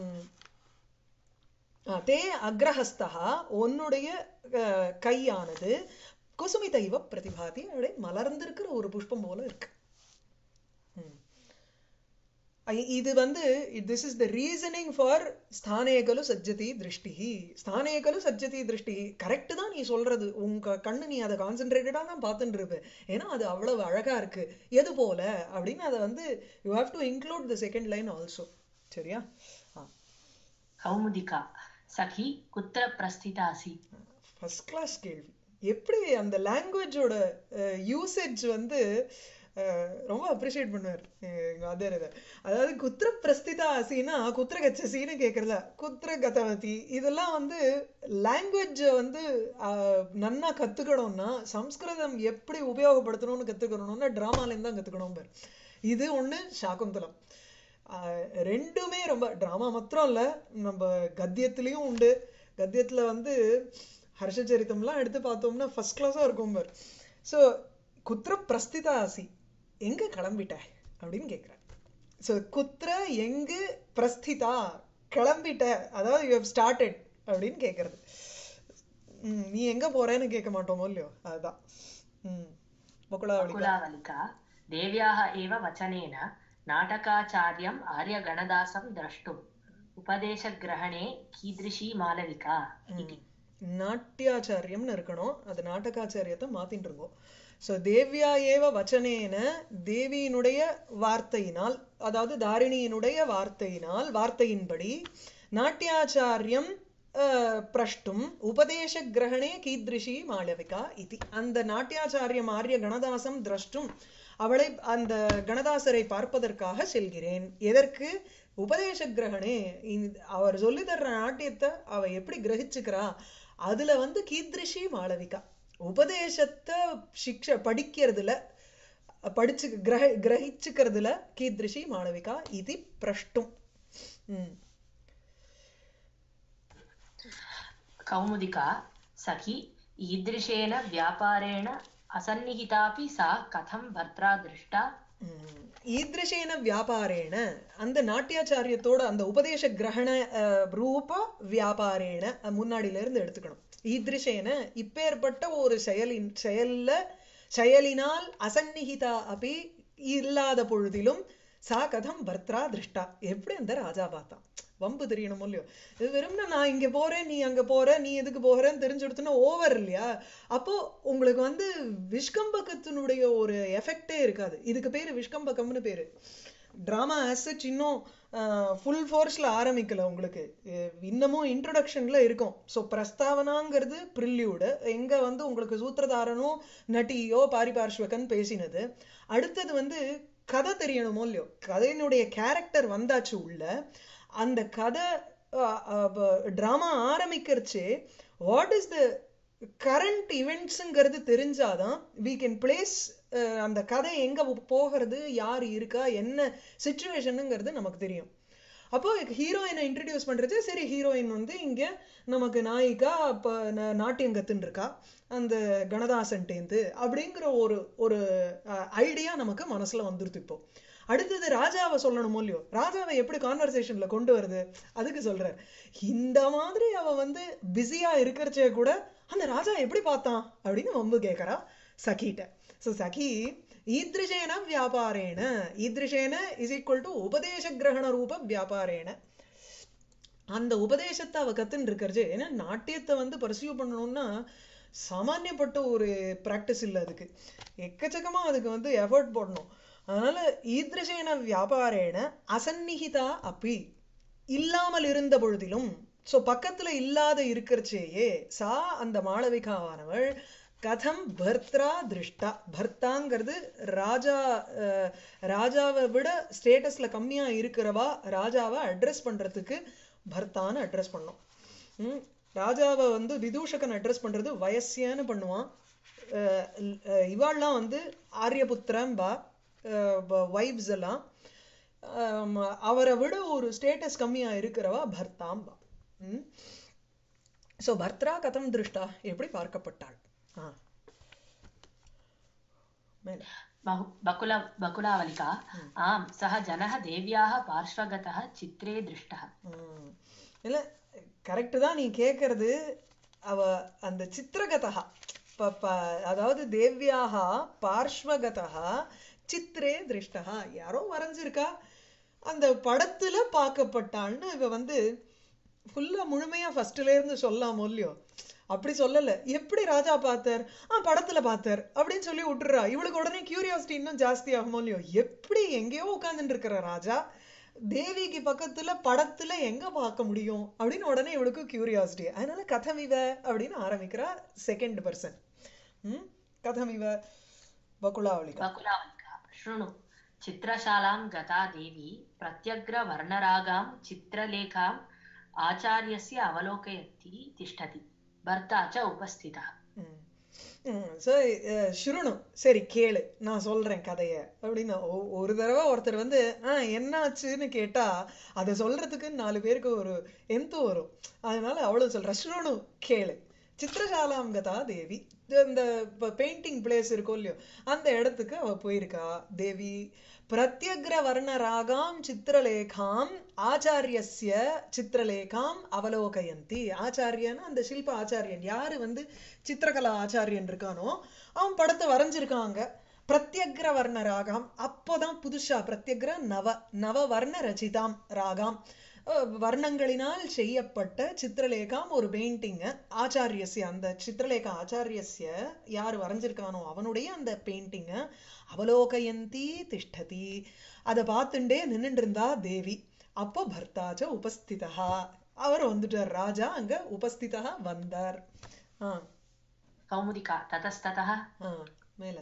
ஆ, தே அக்ரஹஸ்தா உன்னுடைய அஹ், கையானது குசுமித இவ பிரதிபாதி அப்படியே மலர்ந்திருக்கிற ஒரு புஷ்பம் போல இருக்கு ம். ஐ- இது வந்து this is the reasoning for ஸ்தானேகலு சஜ்ஜதி திருஷ்டி ஸ்தானேகலு சஜ்ஜதி திருஷ்டி கரெக்ட் தான் நீ சொல்றது உங்க கண்ணு நீ அதை கான்சென்ட்ரேட்டடாக தான் பார்த்துட்டு இருப்ப ஏன்னா அது அவ்வளவு அழகா இருக்கு எது போல அப்படின்னு அதை வந்து you have to include the second line also சரியா ஆ கௌமுதிகா சகி குத்திர பிரஸ்திதாசி ஃபர்ஸ்ட் கிளாஸ் கேள்வி எப்படி அந்த லாங்குவேஜோட யூசேஜ் வந்து அஹ், ரொம்ப அப்ரிஷியேட் பண்ணுவார் எங்க அதர் இதை அதாவது குத்திர பிரஸ்திதா ஆசினா குத்திர கச்சசின்னு கேட்கறதா குத்திர கதவதி இதெல்லாம் வந்து லாங்குவேஜை வந்து அஹ், நன்னா கத்துக்கணும்னா சம்ஸ்கிருதம் எப்படி உபயோகப்படுத்தணும்னு கத்துக்கணும்னா டிராமாலேருந்து தான் கத்துக்கணும் பார் இது ஒண்ணு சாகுந்தலம் ஆஹ் ரெண்டுமே ரொம்ப டிராமா மாத்திரம் இல்ல நம்ம கத்தியத்திலயும் உண்டு கத்தியத்துல வந்து ஹர்ஷச்சரித்தம்லாம் எடுத்து பார்த்தோம்னா ஃபர்ஸ்ட் கிளாஸா இருக்கும் பார் ஸோ குத்திர பிரஸ்திதா ஆசி எங்க கிளம்பிட்ட அப்படின்னு கேட்குறேன் ஸோ குத்திர எங்கு பிரஸ்திதா கிளம்பிட்ட அதாவது யூ ஹவ் ஸ்டார்டட் அப்படின்னு கேட்கறது ம், நீ எங்க போறேன்னு கேட்க மாட்டோமோ இல்லையோ அதுதான் ம் பகுலாவளிகா बकुलावलिका देव्याः एव वचनेन नाटकाचार्यम् आर्यगणदासं द्रष्टुम् उपदेशग्रहणे कीदृशी मालविका इति நாட்டியாச்சாரியம்னு இருக்கணும் அது நாடகாச்சாரியத்தை மாத்தின்னு இருக்கோம் ஸோ தேவ்யா ஏவ வச்சனேன தேவியினுடைய வார்த்தையினால் அதாவது தாரிணியினுடைய வார்த்தையினால் வார்த்தையின்படி நாட்டியாச்சாரியம் அஹ், பிரஷ்டும் உபதேச கிரகணே கீத்ரிஷி மாளவிகா இது அந்த நாட்டியாச்சாரியம் ஆரிய கணதாசம் திரஷ்டும் அவளை அந்த கணதாசரை பார்ப்பதற்காக செல்கிறேன் எதற்கு உபதேச கிரகணே இந்த- அவர் சொல்லி தர்ற நாட்டியத்தை அவ எப்படி கிரகிச்சுக்கிறா அதுல வந்து கீத்ரிஷி மாளவிகா உபதேசத்தை சிக்ஷ படிக்கிறதுல படிச்சு கிரக கிரகிச்சுக்கிறதுல கீத்ரிஷி மாளவிகா இது பிரஷ்டும் ம் कौमुदिका सखी ईदृशेन व्यापारेण असन्निहितापि सा कथं भर्त्रा दृष्टा ம். ஈத்ரிஷேன வியாபாரேன அந்த நாட்டியாச்சாரியத்தோட அந்த உபதேச கிரகண அஹ், ரூப வியாபாரேன அஹ், முன்னாடில இருந்து எடுத்துக்கணும் ஈத்ரிஷேன இப்பேற்பட்ட ஒரு செயலின் செயல்ல செயலினால் அசந்நிகிதா அப்படி இல்லாத பொழுதிலும் சா கதம் பர்த்ரா திருஷ்டா எப்படி அந்த ராஜா பார்த்தான் வம்பு தெரியணும் இல்லையோ இது வெறும்னா நான் இங்க போறேன் நீ அங்க போற நீ எதுக்கு போறேன்னு தெரிஞ்சு கொடுத்தனா ஓவர் இல்லையா அப்போ உங்களுக்கு வந்து விஷ்கம்பகத்தினுடைய ஒரு எஃபெக்டே இருக்காது இதுக்கு பேரு விஷ்கம்பகம்னு பேரு டிராமா ஆசச் இன்னும் ஃபுல் ஃபோர்ஸ்ல ஆரம்பிக்கல உங்களுக்கு அஹ் இன்னமும் இன்ட்ரொடக்ஷன்ல இருக்கும் ஸோ பிரஸ்தாவனாங்கிறது ப்ரில்யூடு எங்க வந்து உங்களுக்கு சூத்திரதாரனும் நட்டியோ பாரிபார்ஷ்வகன் பேசினது அடுத்தது வந்து கதை தெரியணுமோ இல்லையோ கதையினுடைய கேரக்டர் வந்தாச்சு உள்ள அந்த கதை ட்ராமா ஆரம்பிக்கிறச்சே வாட் இஸ் த கரண்ட் இவெண்ட்ஸுங்கிறது தெரிஞ்சாதான் we கேன் பிளேஸ் அந்த கதை எங்க போகிறது யார் இருக்கா என்ன சுச்சுவேஷனுங்கிறது நமக்கு தெரியும் அப்போ ஹீரோயினை இன்ட்ரடியூஸ் பண்றது சரி ஹீரோயின் வந்து இங்க நமக்கு நாயிகா அப்ப ந- நாட்டியம் கத்துன்னு இருக்கா அந்த கணதாசன்டேந்து அப்படிங்கிற ஒரு ஒரு ஐடியா நமக்கு மனசுல வந்துருது இப்போ அடுத்தது ராஜாவை சொல்லணுமோ இல்லையோ ராஜாவை எப்படி கான்வர்சேஷன்ல கொண்டு வருது அதுக்கு சொல்றார் இந்த மாதிரி அவ வந்து பிஸியா இருக்கிறச்சே கூட அந்த ராஜா எப்படி பார்த்தான் அப்படின்னு வம்பு கேட்கறா சகிட்ட ஸோ சகி ஈத்ரிஷேன வியாபாரேன ஈத்ரிஷேன இஸ் ஈக்குவல் டு உபதேச கிரகண ரூப வியாபாரேன அந்த உபதேசத்தை அவ கத்துன்னு இருக்கிறது ஏன்னா நாட்டியத்தை வந்து பர்சியூ பண்ணணும்னா சாமானியப்பட்ட ஒரு ப்ராக்டிஸ் இல்லை அதுக்கு எக்கச்சக்கமா அதுக்கு வந்து எஃபர்ட் போடணும் அதனால ஈத்ரிஷேன வியாபாரேன அசந்நிகிதா அப்பி இல்லாமல் இருந்த பொழுதிலும் சோ பக்கத்துல இல்லாத இருக்கிறச்சேயே சா அந்த மாளவிகாவானவள் கதம் பர்த்ரா திருஷ்டா பர்த்தாங்கிறது ராஜா அஹ், ராஜாவை விட ஸ்டேட்டஸ்ல கம்மியா இருக்கிறவா ராஜாவை அட்ரஸ் பண்றதுக்கு பர்த்தான்னு அட்ரஸ் பண்ணோம் ம், ராஜாவை வந்து விதூஷகன் அட்ரஸ் பண்றது வயசியான்னு பண்ணுவான் அஹ், அஹ், இவாள்லாம் வந்து ஆரியபுத்திரன் பா வைப்ஸ் எல்லாம் ஆம், அவரை விட ஒரு ஸ்டேட்டஸ் கம்மியா இருக்கிறவா பர்த்தாம்பா ம் ஸோ பர்த்ரா கதம் திருஷ்டா எப்படி பார்க்கப்பட்டாள் ஆ மேல बहु बकुल बकुलावलिका आम् सः जनः देव्याः पार्श्वगतः चित्रे दृष्टः ம். இல்ல கரெக்ட் தான் நீ கேக்குறது அவ அந்த சித்திரகதா ப- ப- அதாவது தேவ்யாக பார்ஷ்வகதா சித்ரே திருஷ்டா யாரோ வரைஞ்சிருக்கா அந்த படத்துல பார்க்கப்பட்டாள்னு இவ வந்து ஃபுல்லா முழுமையா ஃபர்ஸ்ட்ல இருந்து சொல்லலாமோ இல்லையோ அப்படி சொல்லல எப்படி ராஜா பார்த்தார் ஆ படத்துல பார்த்தார் அப்படின்னு சொல்லி விட்டுறா இவளுக்கு உடனே கியூரியாசிட்டி இன்னும் ஜாஸ்தி ஆகுமோ இல்லையோ எப்படி எங்கேயோ உட்கார்ந்துட்டு இருக்கிற ராஜா தேவிக்கு பக்கத்துல படத்துல எங்க பார்க்க முடியும் அப்படின்னு உடனே இவளுக்கு கியூரியாசிட்டி அதனால கதமிவ அப்படின்னு ஆரம்பிக்கிறா செகண்ட் பர்சன் ம் கதமிவ பகுலாவளிகா बकुलावलिका शृणु चित्रशालां गता देवी प्रत्यग्रवर्णरागां चित्रलेखाम् आचार्यस्य अवलोकयन्ती तिष्ठति भर्ता च उपस्थितः ம். ம். So, அஹ், சுருணு சரி கேளு நான் சொல்றேன் கதைய அப்படின்னு ஒ- ஒரு தடவை ஒருத்தர் வந்து ஆ என்னாச்சுன்னு கேட்டா அதை சொல்றதுக்கு நாலு பேருக்கு ஒரு எந்து வரும் அதனால அவ்வளவு சொல்ற சுருணு கேளு சித்திரசாலாம் கதா தேவி இந்த பெயிண்டிங் பிளேஸ் இருக்கோ இல்லையோ அந்த இடத்துக்கு அவ போயிருக்கா தேவி பிரத்யக்ர வர்ண ராகாம் சித்திரலேகாம் ஆச்சாரியஸ்ய சித்திரலேகாம் அவலோகயந்தி ஆச்சாரியன்னு அந்த சில்ப ஆச்சாரியன் யாரு வந்து சித்திரகலா ஆச்சாரியன் இருக்கானோ அவன் படத்தை வரைஞ்சிருக்காங்க பிரத்யக்ர வர்ண ராகம் அப்போதான் புதுசா பிரத்யக்ர நவ நவ வர்ண ரச்சிதாம் ராகாம் அஹ் வர்ணங்களினால் செய்யப்பட்ட சித்திரலேகாம் ஒரு பெயிண்டிங்க ஆச்சாரியஸ்ய அந்த சித்திரலேகா ஆச்சாரியஸ்ய யார் வரைஞ்சிருக்கானோ அவனுடைய அந்த பெயிண்டிங்க அவலோகயந்தி திஷ்டதி அதை பார்த்துட்டே நின்னுட்டு இருந்தா தேவி அப்போ பர்த்தாச்ச உபஸ்திதா அவர் வந்துட்டார் ராஜா அங்க உபஸ்திதா வந்தார் ஆ कौमुदिका ततस्ततः ஆ மேல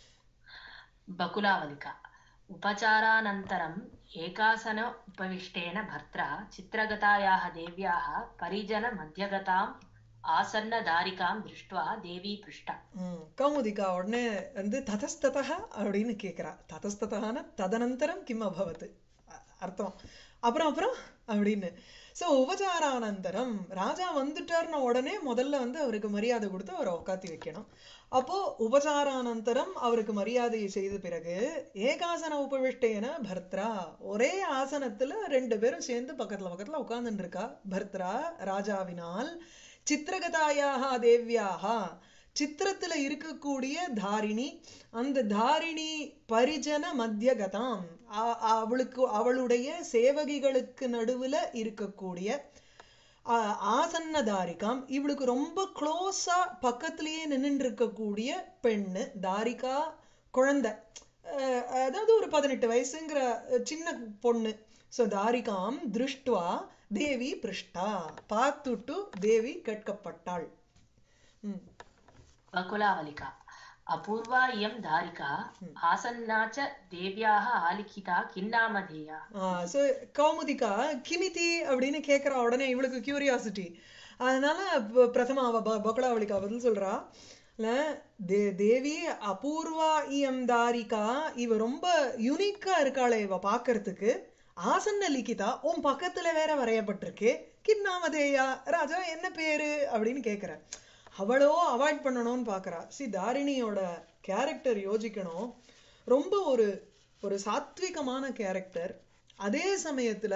बकुलावलिका उपचारानन्तरम् एकासन उपविष्टेन भर्त्रा चित्रगतायाः देव्याः परिजनमध्यगताम् आसन्नदारिकां दृष्ट्वा देवी पृष्टा ம் கௌமுதிகா உடனே வந்து ததஸ்ததா அப்படின்னு கேக்குறா ததஸ்ததான ததனந்தரம் கிம் அபவத் அ- அர்த்தம் அப்புறம் அப்புறம் அப்படின்னு சோ உபச்சாரானந்தரம் ராஜா வந்துட்டார்ன உடனே முதல்ல வந்து அவருக்கு மரியாதை கொடுத்து அவரை உட்காத்தி வைக்கணும் அப்போ உபச்சாரானந்தரம் அவருக்கு மரியாதையை செய்த பிறகு ஏகாசன உபவிஷ்டேன பர்த்ரா ஒரே ஆசனத்துல ரெண்டு பேரும் சேர்ந்து பக்கத்துல பக்கத்துல உட்கார்ந்துட்டு இருக்கா பர்த்ரா ராஜாவினால் சித்திரகதாயாக தேவ்யாக சித்திரத்துல இருக்கக்கூடிய தாரிணி அந்த தாரிணி பரிஜன மத்தியகதாம் அ- அவளுக்கு அவளுடைய சேவகிகளுக்கு நடுவுல இருக்கக்கூடிய ஆ- ஆசன்ன தாரிகாம் இவளுக்கு ரொம்ப க்ளோஸா பக்கத்திலேயே நின்னுட்டு இருக்கக்கூடிய பெண்ணு தாரிகா குழந்தை அஹ் அதாவது ஒரு பதினெட்டு வயசுங்கிற அஹ், சின்ன பொண்ணு சோ தாரிகாம் திருஷ்டுவா தேவி பிருஷ்டா பார்த்துட்டு தேவி கேட்கப்பட்டாள் ம் बकुलावलिका अपूर्वा इयं दारिका आसन्ना च देव्याः आलिखिता किन्नामधेया ஸோ கௌமுதிகா கிமிதி அப்படின்னு கேட்குறா உடனே இவளுக்கு கியூரியாசிட்டி அதனால ப- பிரதம அவ ப- பகுலாவளிகா பதில் சொல்றா இல்ல தே தேவி அபூர்வா இயம் தாரிகா இவ ரொம்ப யூனிக்கா இருக்காளே இவ பார்க்கறதுக்கு ஆசன்ன லிகிதா உன் பக்கத்துல வேற வரையப்பட்டிருக்கு கின்னாமதேயா ராஜா என்ன பேரு அப்படின்னு கேக்குற அவளோ அவாய்ட் பண்ணணும்னு பாக்குறா சி தாரிணியோட கேரக்டர் யோசிக்கணும் ரொம்ப ஒரு ஒரு சாத்விகமான கேரக்டர் அதே சமயத்துல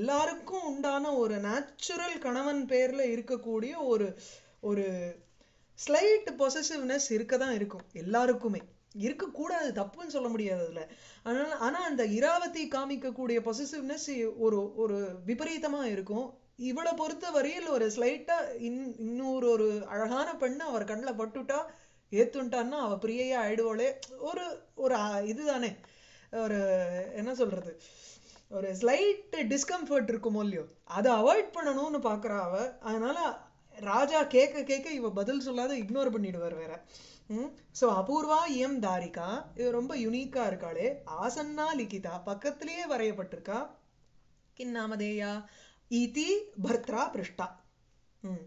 எல்லாருக்கும் உண்டான ஒரு நேச்சுரல் கணவன் பேர்ல இருக்கக்கூடிய ஒரு ஒரு ஸ்லைட் பொசசிவ்னஸ் இருக்க தான் இருக்கும் எல்லாருக்குமே இருக்கக்கூடாது தப்புன்னு சொல்ல முடியாது அதுல ஆனால் ஆனா அந்த இராவதி காமிக்கக்கூடிய பொசசிவ்னஸ் ஒரு ஒரு விபரீதமா இருக்கும் இவளை பொறுத்த வரையில் ஒரு ஸ்லைட்டா இன் இன்னொரு ஒரு அழகான பெண்ணு அவர் கண்ணில் பட்டுட்டா ஏத்துட்டான்னா அவ பிரியையா ஆயிடுவாளே ஒரு ஒரு அ- இதுதானே ஒரு என்ன சொல்றது ஒரு ஸ்லைட் டிஸ்கம்ஃபர்ட் இருக்குமோ இல்லையோ அதை அவாய்ட் பண்ணணும்னு பார்க்கறா அவ அதனால ராஜா கேட்க கேட்க இவ பதில் சொல்லாத இக்னோர் பண்ணிடுவார் வேற ம் ஸோ அபூர்வா இயம் தாரிகா இது ரொம்ப யுனிக்கா இருக்காளே ஆசன்னா லிகிதா பக்கத்திலேயே வரையப்பட்டிருக்கா கின்னாமதேயா இதி பர்த்ரா பிருஷ்டா ம்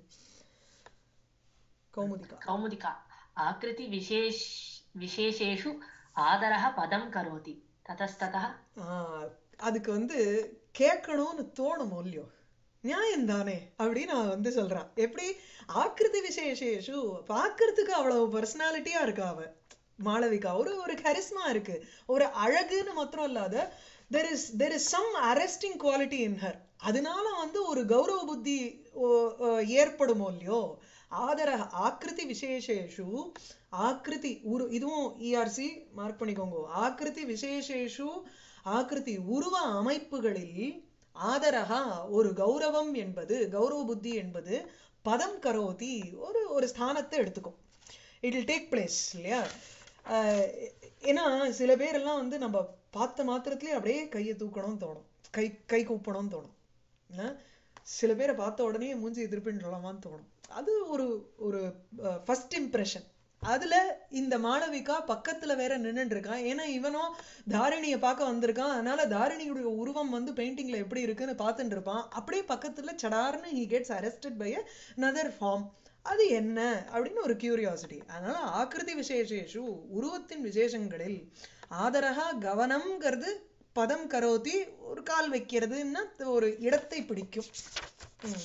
கௌமுதிகா कौमुदिका आकृति विशेष विशेषेषु आदरः पदं करोति ततस्ततः ஆஹ் அதுக்கு வந்து கேட்கணும்னு தோணும் இல்லையோ நியாயம் தானே அப்படின்னு அவன் வந்து சொல்றான் எப்படி ஆக்கிருதி விசேஷேஷு பார்க்கறதுக்கு அவ்வளவு பர்சனாலிட்டியா இருக்கா அவ மாளவிகா ஒரு ஒரு கரிஸ்மா இருக்கு ஒரு அழகுன்னு மாத்திரம் இல்லாத there is there is some arresting quality in her அதனால வந்து ஒரு கௌரவ புத்தி ஓ- ஓ, ஏற்படுமோ இல்லையோ ஆதர ஆக்கிருதி விசேஷேஷு ஆக்கிருதி உரு இதுவும் இஆர்சி மார்க் பண்ணிக்கோங்க ஆக்கிருதி விசேஷேஷு ஆக்கிருதி உருவ அமைப்புகளில் ஆதரகா ஒரு கௌரவம் என்பது கௌரவ புத்தி என்பது பதம் கரோதி ஒரு ஒரு ஸ்தானத்தை எடுத்துக்கும் இட் will டேக் பிளேஸ் இல்லையா ஆஹ் ஏன்னா சில பேரெல்லாம் வந்து நம்ம பார்த்த மாத்திரத்திலே அப்படியே கையை தூக்கணும்னு தோணும் கை கை கூப்பணும்னு தோணும் என்ன? சில பேரை பார்த்த உடனே மூஞ்சி திருப்பின்றலாமான்னு தோணும் அது ஒரு ஒரு ஃபர்ஸ்ட் இம்ப்ரெஷன் அதுல இந்த மாளவிகா பக்கத்துல வேற நின்னுட்டு இருக்கான் ஏன்னா இவனும் தாரிணியை பார்க்க வந்திருக்கான் அதனால தாரிணியுடைய உருவம் வந்து பெயிண்டிங்ல எப்படி இருக்குன்னு பார்த்துட்டு இருப்பான் அப்படியே பக்கத்துல சடார்னு he gets arrested by another form அது என்ன அப்படின்னு ஒரு கியூரியாசிட்டி அதனால ஆக்கிருதி விசேஷேஷு உருவத்தின் விசேஷங்களில் ஆதரகா கவனம்ங்கிறது பதம் கரோதி ஒரு கால் வைக்கிறதுன்னா ஒரு இடத்தை பிடிக்கும் ம்,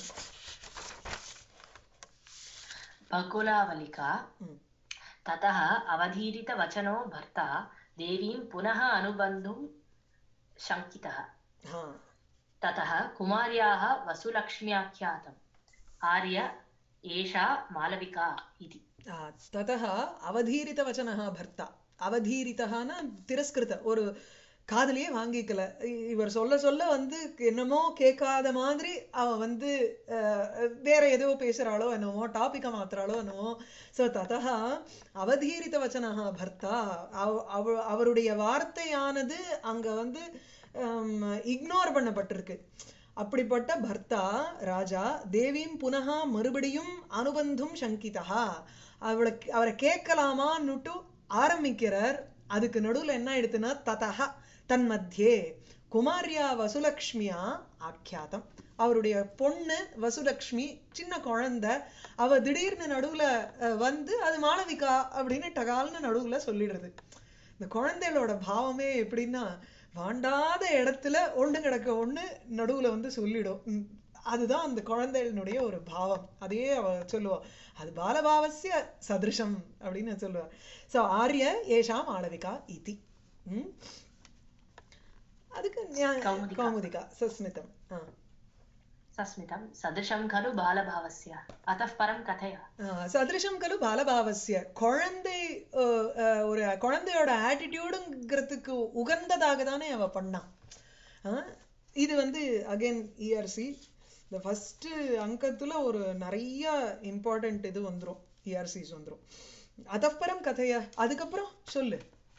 बकुलावलिका ம். ततः अवधीरितवचनो भर्ता देवीं पुनः अनुबन्धुं शङ्कितः ஆ ततः कुमार्याः वसुलक्ष्म्याख्यातम् आर्य एषा मालविका इति ஆ, ததः அவதீரிதவச்சனः பர்த்தா அவதீரிதஹான்னா திரஸ்கிருத ஒரு காதுலயே வாங்கிக்கல இ- இவர் சொல்ல சொல்ல வந்து என்னமோ கேட்காத மாதிரி அவ வந்து அஹ், வேற ஏதோ பேசுறாளோ என்னமோ டாபிக்க மாத்துறாளோ என்னமோ சோ ததः அவதீரிதவச்சனः பர்த்தா அவ- அவ- அவருடைய வார்த்தையானது அங்க வந்து இக்னோர் பண்ணப்பட்டிருக்கு அப்படிப்பட்ட பர்த்தா ராஜா தேவீம் புனகா மறுபடியும் அனுபந்தும் சங்கிதா அவளை அவரை கேட்கலாமான்னுட்டு ஆரம்பிக்கிறார் அதுக்கு நடுவுல என்ன ஆயிடுத்துன்னா ததஹ தன் மத்தியே குமாரியா வசுலக்ஷ்மியா ஆக்கியாதம் அவருடைய பொண்ணு வசுலக்ஷ்மி சின்ன குழந்தை அவ திடீர்னு நடுவுல அஹ், வந்து அது மாளவிகா அப்படின்னு டகால்னு நடுவுல சொல்லிடுறது இந்த குழந்தைகளோட பாவமே எப்படின்னா வாண்டாத இடத்துல ஒண்ணு கிடக்க ஒண்ணு நடுவுல வந்து சொல்லிடும் ம், அதுதான் அந்த குழந்தைகளுடைய ஒரு பாவம் அதையே அவ சொல்லுவா அது பாலபாவசிய சதிருஷம் அப்படின்னு சொல்லுவா சோ ஆரிய ஏஷாம் ஆளவிகா இதி ம்? அதுக்கு ஞா- கௌமுதிகா. கௌமுதிகா சஸ்மிதம் ஆ सस्मितं सदृशं खलु बालभावस्य अतः परं कथय ஆஹ் சதிருஷம் கலு பாலபாவசிய குழந்தை அஹ், அஹ், ஒரு குழந்தையோட ஆட்டிடியூடுங்கிறதுக்கு உகந்ததாக தானே அவ பண்ணான் ஆஹ் இது வந்து அகைன் இஆர்சி இந்த ஃபர்ஸ்ட் அங்கத்துல ஒரு நிறைய இம்பார்ட்டன்ட் இது வந்துரும் இஆர்சிஸ் வந்துரும் அதப்பறம் கதையா அதுக்கப்புறம் சொல்லு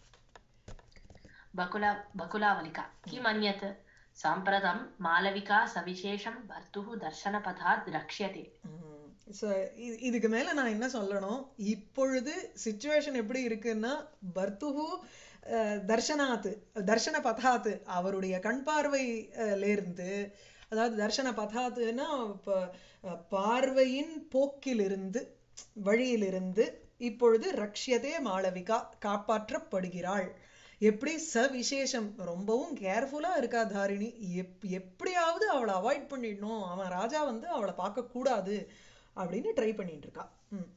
बकुला बकुलावलिका किमन्यत् साम्प्रतं मालविका सविशेषं भर्तुः दर्शनपथात् रक्ष्यते ம். So, இ- இதுக்கு மேல நான் என்ன சொல்லணும் இப்பொழுது சுச்சுவேஷன் எப்படி இருக்குன்னா பர்த்துஹு அஹ், தர்ஷனாத்து தர்ஷன பதாத்து அவருடைய கண் பார்வையில இருந்து அதாவது தர்ஷன பதாத்துன்னா ப- அஹ், பார்வையின் போக்கிலிருந்து வழியிலிருந்து இப்பொழுது ரக்ஷியதே மாளவிகா காப்பாற்றப்படுகிறாள் எப்படி சவிசேஷம் ரொம்பவும் கேர்ஃபுல்லா இருக்கா தாரிணி எப் எப்படியாவது அவளை அவாய்ட் பண்ணிடணும் அவன் ராஜா வந்து அவளை பார்க்க கூடாது அப்படின்னு ட்ரை பண்ணிட்டு இருக்கா ம்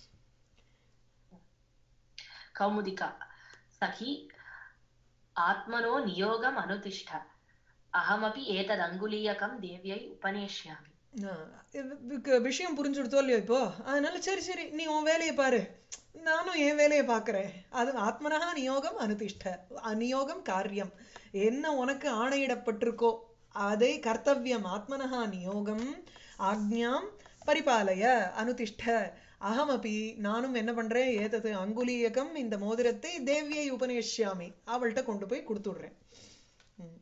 कौमुदिका सखी आत्मनो नियोगम् अनुतिष्ठ अहमपि एतदङ्गुलीयकं देव्यै उपनेष्यामि ஆ, இது- இதுக்கு விஷயம் புரிஞ்சுடுத்தோ இல்லையோ இப்போ அதனால சரி சரி நீ உன் வேலையை பாரு நானும் என் வேலையை பார்க்கறேன் அது ஆத்மனஹா நியோகம் அனுதிஷ்ட அநியோகம் காரியம் என்ன உனக்கு ஆணையிடப்பட்டிருக்கோ அதை கர்த்தவியம் ஆத்மனஹா நியோகம் ஆக்ஞாம் பரிபாலய அனுதிஷ்ட அகமபி நானும் என்ன பண்றேன் ஏதது அங்குலீயகம் இந்த மோதிரத்தை தேவியை உபநேஷ்யாமி அவள்கிட்ட கொண்டு போய் கொடுத்துடுறேன் ம்.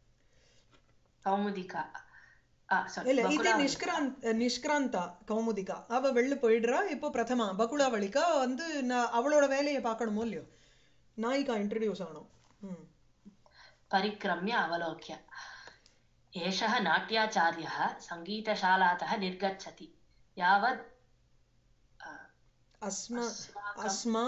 கௌமுதிகா ஆ சாரி இல்ல இது நிஷ்கிராந்த் நிஷ்கிராந்தா கௌமுதிகா அவ வெளில போயிடுறா இப்போ பிரதமா பகுலாவளிகா வந்து நான் அவளோட வேலையை பார்க்கணுமோ இல்லையோ நாயிகா இன்ட்ரடியூஸ் ஆகணும் ம். परिक्रम्य अवलोक्य एषः नाट्याचार्यः सङ्गीतशालातः निर्गच्छति यावत् अ, அஸ்மா अस्माकम् அஸ்மா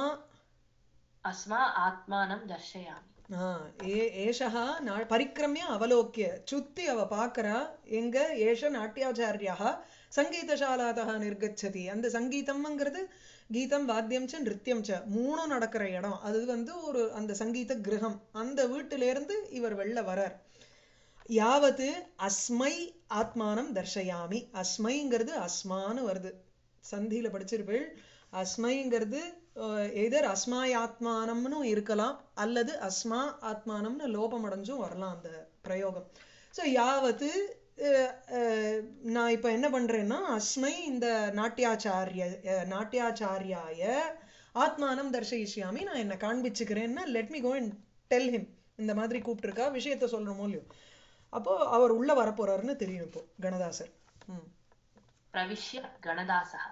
अस्मा आत्मानं दर्शयामि ஆ, ஏ ஏஷா நா பரிக்கிரமிய அவலோக்கிய சுத்தி அவ பார்க்கறா எங்க ஏஷ நாட்டியாச்சாரியா சங்கீதசாலாதா நிர்கச்சதி அந்த சங்கீதம்ங்கிறது கீதம் வாத்தியம் ச நிருத்தியம் ச மூணும் நடக்கிற இடம் அது வந்து ஒரு அந்த சங்கீத கிரகம் அந்த வீட்டிலேருந்து இவர் வெளில வரார் யாவத்து அஸ்மை ஆத்மானம் தர்ஷயாமி அஸ்மைங்கிறது அஸ்மான்னு வருது சந்தியில படிச்சிருப்பீள் அஸ்மைங்கிறது எதர் அஸ்மாய் ஆத்மானம்னு இருக்கலாம் அல்லது அஸ்மா ஆத்மானம்னு லோபம் அடைஞ்சும் வரலாம் அந்த பிரயோகம் ஸோ யாவத்து அஹ், அஹ், நான் இப்ப என்ன பண்றேன்னா அஸ்மை இந்த நாட்டியாச்சாரிய அஹ், நாட்டியாச்சாரியாய ஆத்மானம் தர்ஷயிஷ்யாமி நான் என்ன காண்பிச்சுக்கிறேன்னா let me go and tell him இந்த மாதிரி கூப்பிட்டுருக்கா விஷயத்த சொல்றோமோ இல்லையோ அப்போ அவர் உள்ள வரப்போறாருன்னு தெரியும் இப்போ கணதாசர் ம் प्रविश्य गणदासः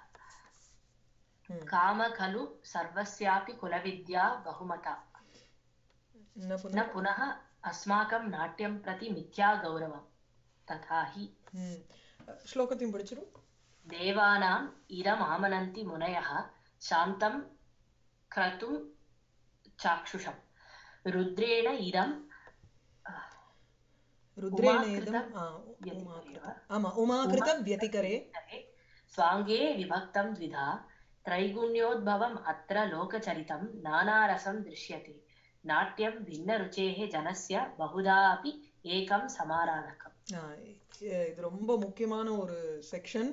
ம். काम खलु सर्वस्यापि कुलविद्या बहुमता என்ன न பண்ண पुनः अस्माकं नाट्यं प्रति मिथ्या गौरवं तथा हि ம் ஸ்லோகத்தையும் படிச்சிரும் देवानाम् इरमामनन्ति मुनयः शान्तं क्रतुं चाक्षुषं रुद्रेण इरं ருத்ரேண உமாகிருத இதம் ஆ, व्यतिकरे உமாகிருத वा? ஆமா உமாகிருத வியதிகரே स्वाङ्गे विभक्तं द्विधा त्रैगुण्योद्भवम् अत्र लोकचरितं नानारसं दृश्यते नाट्यं भिन्नरुचेः जनस्य बहुधा अपि एकं समाराधकम् ஆ, இ- இது ரொம்ப முக்கியமான ஒரு செக்ஷன்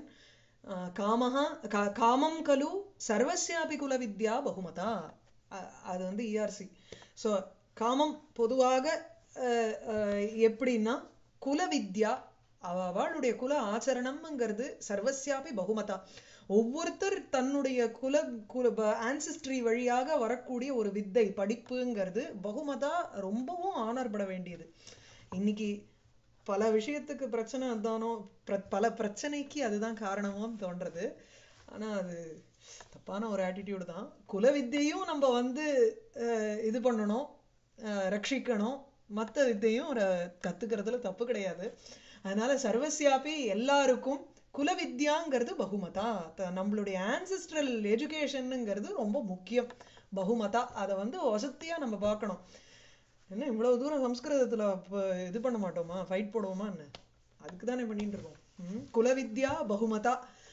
காமஹா கா- காமம் கலு சர்வஸ்யாபி குல வித்யா பகுமதா அ- அது வந்து இஆர்சி ஸோ காமம் பொதுவாக அஹ், அஹ், எப்படின்னா குல வித்யா அவ அவளுடைய குல ஆச்சரணம்ங்கிறது சர்வஸ்யாபி பகுமதா ஒவ்வொருத்தர் தன்னுடைய குல குல ஆன்சிஸ்ட்ரி வழியாக வரக்கூடிய ஒரு வித்தை படிப்புங்கிறது பகுமதா ரொம்பவும் ஆனர் பட வேண்டியது இன்னைக்கு பல விஷயத்துக்கு பிரச்சனை அதானோ பிர- பல பிரச்சனைக்கு அதுதான் காரணமோன்னு தோன்றது ஆனா அது தப்பான ஒரு ஆட்டிடியூடு தான் குல வித்தையும் நம்ம வந்து அஹ், இது பண்ணணும் அஹ், ரட்சிக்கணும் மத்த வித்தையும் ர- கத்துக்கிறதுல தப்பு கிடையாது அதனால சர்வசியாபி எல்லாருக்கும் குல வித்யாங்கிறது பகுமதா த- நம்மளுடைய ஆன்சிஸ்ட்ரல் எஜுகேஷனுங்கிறது ரொம்ப முக்கியம் பகுமதா அதை வந்து வசதியா நம்ம பார்க்கணும் என்ன இவ்வளவு தூரம் சம்ஸ்கிருதத்துல இப்ப இது பண்ண மாட்டோமா ஃபைட் போடுவோமா என்ன அதுக்கு தானே பண்ணிட்டு இருக்கோம் ம்? குலவித்யா பகுமதா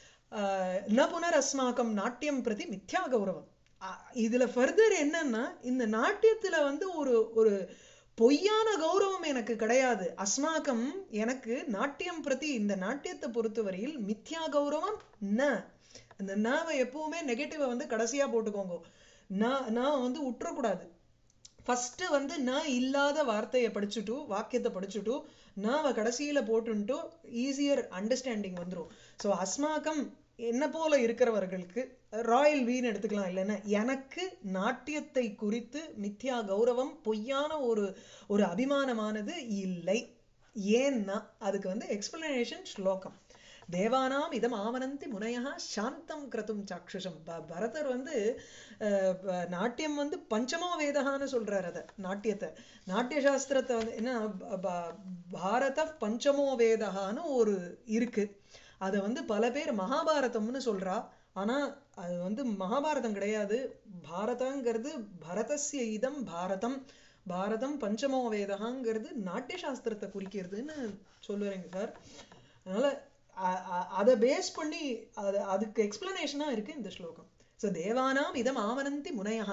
ஆஹ், ந புனர் அஸ்மாக்கம் நாட்டியம் பிரதி மித்யா கௌரவம் ஆஹ், இதுல ஃபர்தர் என்னன்னா இந்த நாட்டியத்துல வந்து ஒரு ஒரு பொய்யான கௌரவம் எனக்கு கிடையாது அஸ்மாக்கம் எனக்கு நாட்டியம் பிரதி இந்த நாட்டியத்தை பொறுத்தவரையில் மித்யா கௌரவம் ந அந்த நாவை எப்பவுமே நெகட்டிவை வந்து கடைசியா போட்டுக்கோங்க நான் நான் வந்து உற்றக்கூடாது ஃபர்ஸ்ட் வந்து நான் இல்லாத வார்த்தையை படிச்சுட்டு வாக்கியத்தை படிச்சுட்டு நாவை கடைசியில போட்டுன்ட்டு ஈஸியர் அண்டர்ஸ்டாண்டிங் வந்துரும் ஸோ அஸ்மாக்கம் என்ன போல இருக்கிறவர்களுக்கு ராயல் வீன் எடுத்துக்கலாம் இல்லைன்னா எனக்கு நாட்டியத்தை குறித்து மித்யா கௌரவம் பொய்யான ஒரு ஒரு அபிமானமானது இல்லை ஏன்னா அதுக்கு வந்து எக்ஸ்பிளனேஷன் ஸ்லோகம் தேவானாம் இதம் ஆவனந்தி முனையா சாந்தம் கிரதும் சாக்ஷுஷம் ப- பரதர் வந்து அஹ், ப- நாட்டியம் வந்து பஞ்சமோ வேதகான்னு சொல்றாரு அத நாட்டியத்தை நாட்டிய சாஸ்திரத்தை வந்து என்ன ப- ப- பாரத பஞ்சமோ வேதகான்னு ஒரு இருக்கு அதை வந்து பல பேர் மகாபாரதம்னு சொல்றா ஆனா அது வந்து மகாபாரதம் கிடையாது பாரதங்கிறது பரதஸ்ய இதம் பாரதம் பாரதம் பஞ்சமோ வேதகாங்கிறது நாட்டிய சாஸ்திரத்தை குறிக்கிறதுன்னு சொல்லுறேங்க சார் அதனால அ- அ- அதை பேஸ் பண்ணி அது அதுக்கு எக்ஸ்பிளனேஷனா இருக்கு இந்த ஸ்லோகம் ஸோ தேவானாம் இதம் ஆவனந்தி முனையா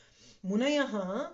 முனையா